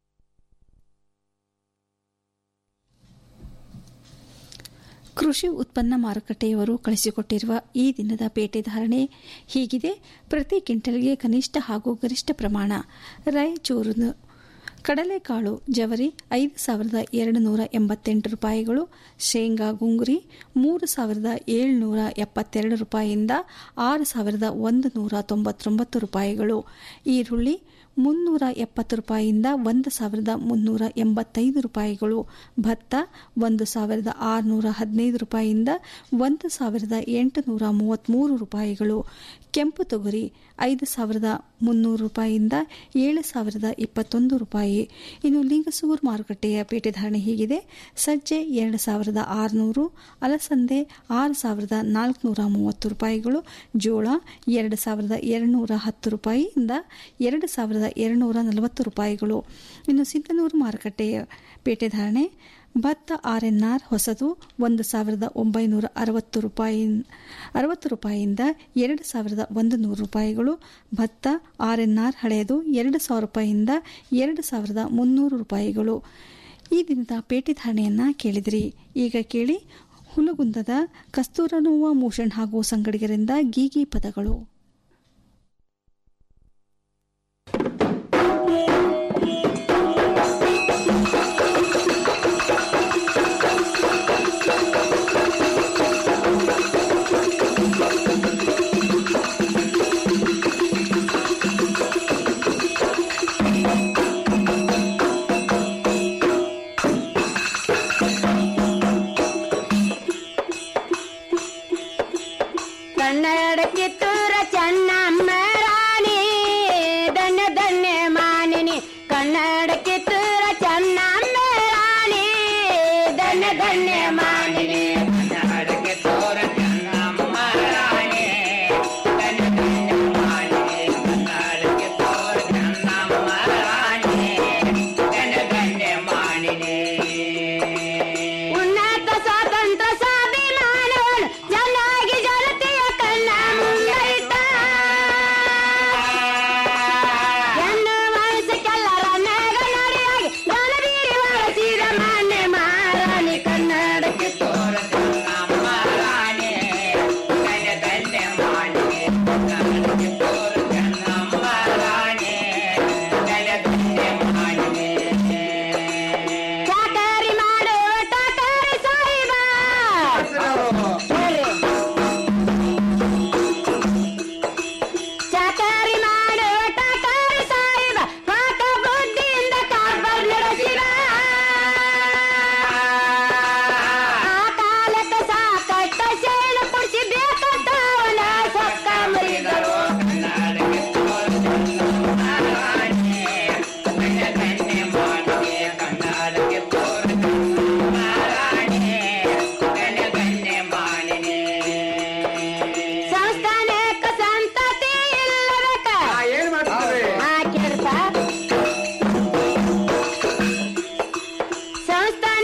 ಕೃಷಿ ಉತ್ಪನ್ನ ಮಾರುಕಟ್ಟೆಯವರು ಕಳಿಸಿಕೊಟ್ಟಿರುವ ಈ ದಿನದ ಪೇಟೆ ಧಾರಣೆ ಹೀಗಿದೆ ಪ್ರತಿ ಕ್ವಿಂಟಲ್ಗೆ ಕನಿಷ್ಠ ಹಾಗೂ ಗರಿಷ್ಠ ಪ್ರಮಾಣ ರಾಯಚೂರು ಕಡಲೆಕಾಳು ಜವರಿ ಐದು ಸಾವಿರದ ಎರಡು ನೂರ ಎಂಬತ್ತೆಂಟು ರೂಪಾಯಿಗಳು ಶೇಂಗಾ ಗುಂಗುರಿ ಮೂರು ಸಾವಿರದ ಏಳುನೂರ ಎಪ್ಪತ್ತೆರಡು ರೂಪಾಯಿಯಿಂದ ಆರು ಸಾವಿರದ ಒಂದು ನೂರ ತೊಂಬತ್ತೊಂಬತ್ತು ರೂಪಾಯಿಗಳು ಈರುಳ್ಳಿ ಮುನ್ನೂರ ಎಪ್ಪತ್ತು ರೂಪಾಯಿಯಿಂದ ಒಂದು ಸಾವಿರದ ಮುನ್ನೂರ ಎಂಬತ್ತೈದು ರೂಪಾಯಿಗಳು ಭತ್ತ ಒಂದು ಸಾವಿರದ ಆರುನೂರ ಹದಿನೈದು ರೂಪಾಯಿಯಿಂದ ಒಂದು ಸಾವಿರದ ಎಂಟುನೂರ ಮೂವತ್ತ್ಮೂರು ರೂಪಾಯಿಗಳು ಕೆಂಪು ತೊಗರಿ ಐದು ಸಾವಿರದ ಮುನ್ನೂರು ರೂಪಾಯಿಯಿಂದ ಏಳು ಸಾವಿರದ ಇಪ್ಪತ್ತೊಂದು ರೂಪಾಯಿ ಇನ್ನು ಲಿಂಗಸೂರು ಮಾರುಕಟ್ಟೆಯ ಪೇಟೆ ಧಾರಣೆ ಹೀಗಿದೆ ಸಜ್ಜೆ ಎರಡು ಸಾವಿರದ ಆರುನೂರು ಅಲಸಂದೆ ಆರು ಸಾವಿರದ ನಾಲ್ಕುನೂರ ಮೂವತ್ತು ರೂಪಾಯಿಗಳು ಜೋಳ ಎರಡು ಸಾವಿರದ ಎರಡುನೂರ ಹತ್ತು ರೂಪಾಯಿಯಿಂದ ಎರಡು ಸಾವಿರದ ಎರಡುನೂರ ನಲವತ್ತು ರೂಪಾಯಿಗಳು ಇನ್ನು ಸಿಂಧನೂರು ಮಾರುಕಟ್ಟೆಯ ಪೇಟೆ ಧಾರಣೆ ಭತ್ತ ಆರ್ಎನ್ಆರ್ ಹೊಸದು ಒಂದು ಸಾವಿರದ ಒಂಬೈನೂರ ಅರವತ್ತು ರೂಪಾಯಿ ಅರವತ್ತು ರೂಪಾಯಿಯಿಂದ ಎರಡು ಸಾವಿರದ ಒಂದು ನೂರು ರೂಪಾಯಿಗಳು ಭತ್ತ ಆರ್ಎನ್ಆರ್ ಹಳೆಯದು ಎರಡು ಸಾವಿರ ರೂಪಾಯಿಯಿಂದ ಎರಡು ಸಾವಿರದ ಮುನ್ನೂರು ರೂಪಾಯಿಗಳು ಈ ದಿನದ ಪೇಟೆ ಧಾರಣೆಯನ್ನ ಕೇಳಿದಿರಿ ಈಗ ಕೇಳಿ ಹುಲಗುಂದದ ಕಸ್ತೂರನೋವ ಮೋಷನ್ ಹಾಗೂ ಸಂಗಡಿಗರಿಂದ ಗೀಗಿ ಪದಗಳು ಕನ್ನಡ ಕಿತ್ತೂರ ಚೆನ್ನಮ್ಮ ರಾಣಿ ಧನ್ಯ ಧನ್ಯ ಮಾನಿನಿ ಕನ್ನಡ ಕಿತ್ತೂರ ಚೆನ್ನಮ್ಮ ರಾಣಿ ಧನ್ಯ ಧನ್ಯ ಮಾನಿನಿ ಕನ್ನಡ ಕಿತ್ತೂರ ಚೆನ್ನಮ್ಮ ರಾಣಿ ಧನ್ಯ ಧನ್ಯ ಮಾನಿನಿ ಕನ್ನಡ ಕಿತ್ತೂರ ಚೆನ್ನಮ್ಮ ರಾಣಿ ಧನ್ಯ ಧನ್ಯ ಮಾನಿನಿ ಉನ್ನತ ಸ್ವಾತಂತ್ರ್ಯ ಸ್ವಾಭಿಮಾನವನ್ನು ಚೆನ್ನಾಗಿ ಜನತೆಯ ಕಣ್ಣ ಮುಂದೈತ ಎನ್ನು ವಯಸ್ಸಕ್ಕೆಲ್ಲರ ಮೇಘ ನಡೆಯಾಗಿ ಗಣಬೀರಿ ಬಳಸಿದ ಮಾನ್ಯ ಮಹಾರಾಣಿ ಕನ್ನಡಕ್ಕೆ ತೋರ ರಾಣಿ ಧನ್ಯ ಧನ್ಯ ಮಾಡಿ ಕನ್ನಡಕ್ಕೆ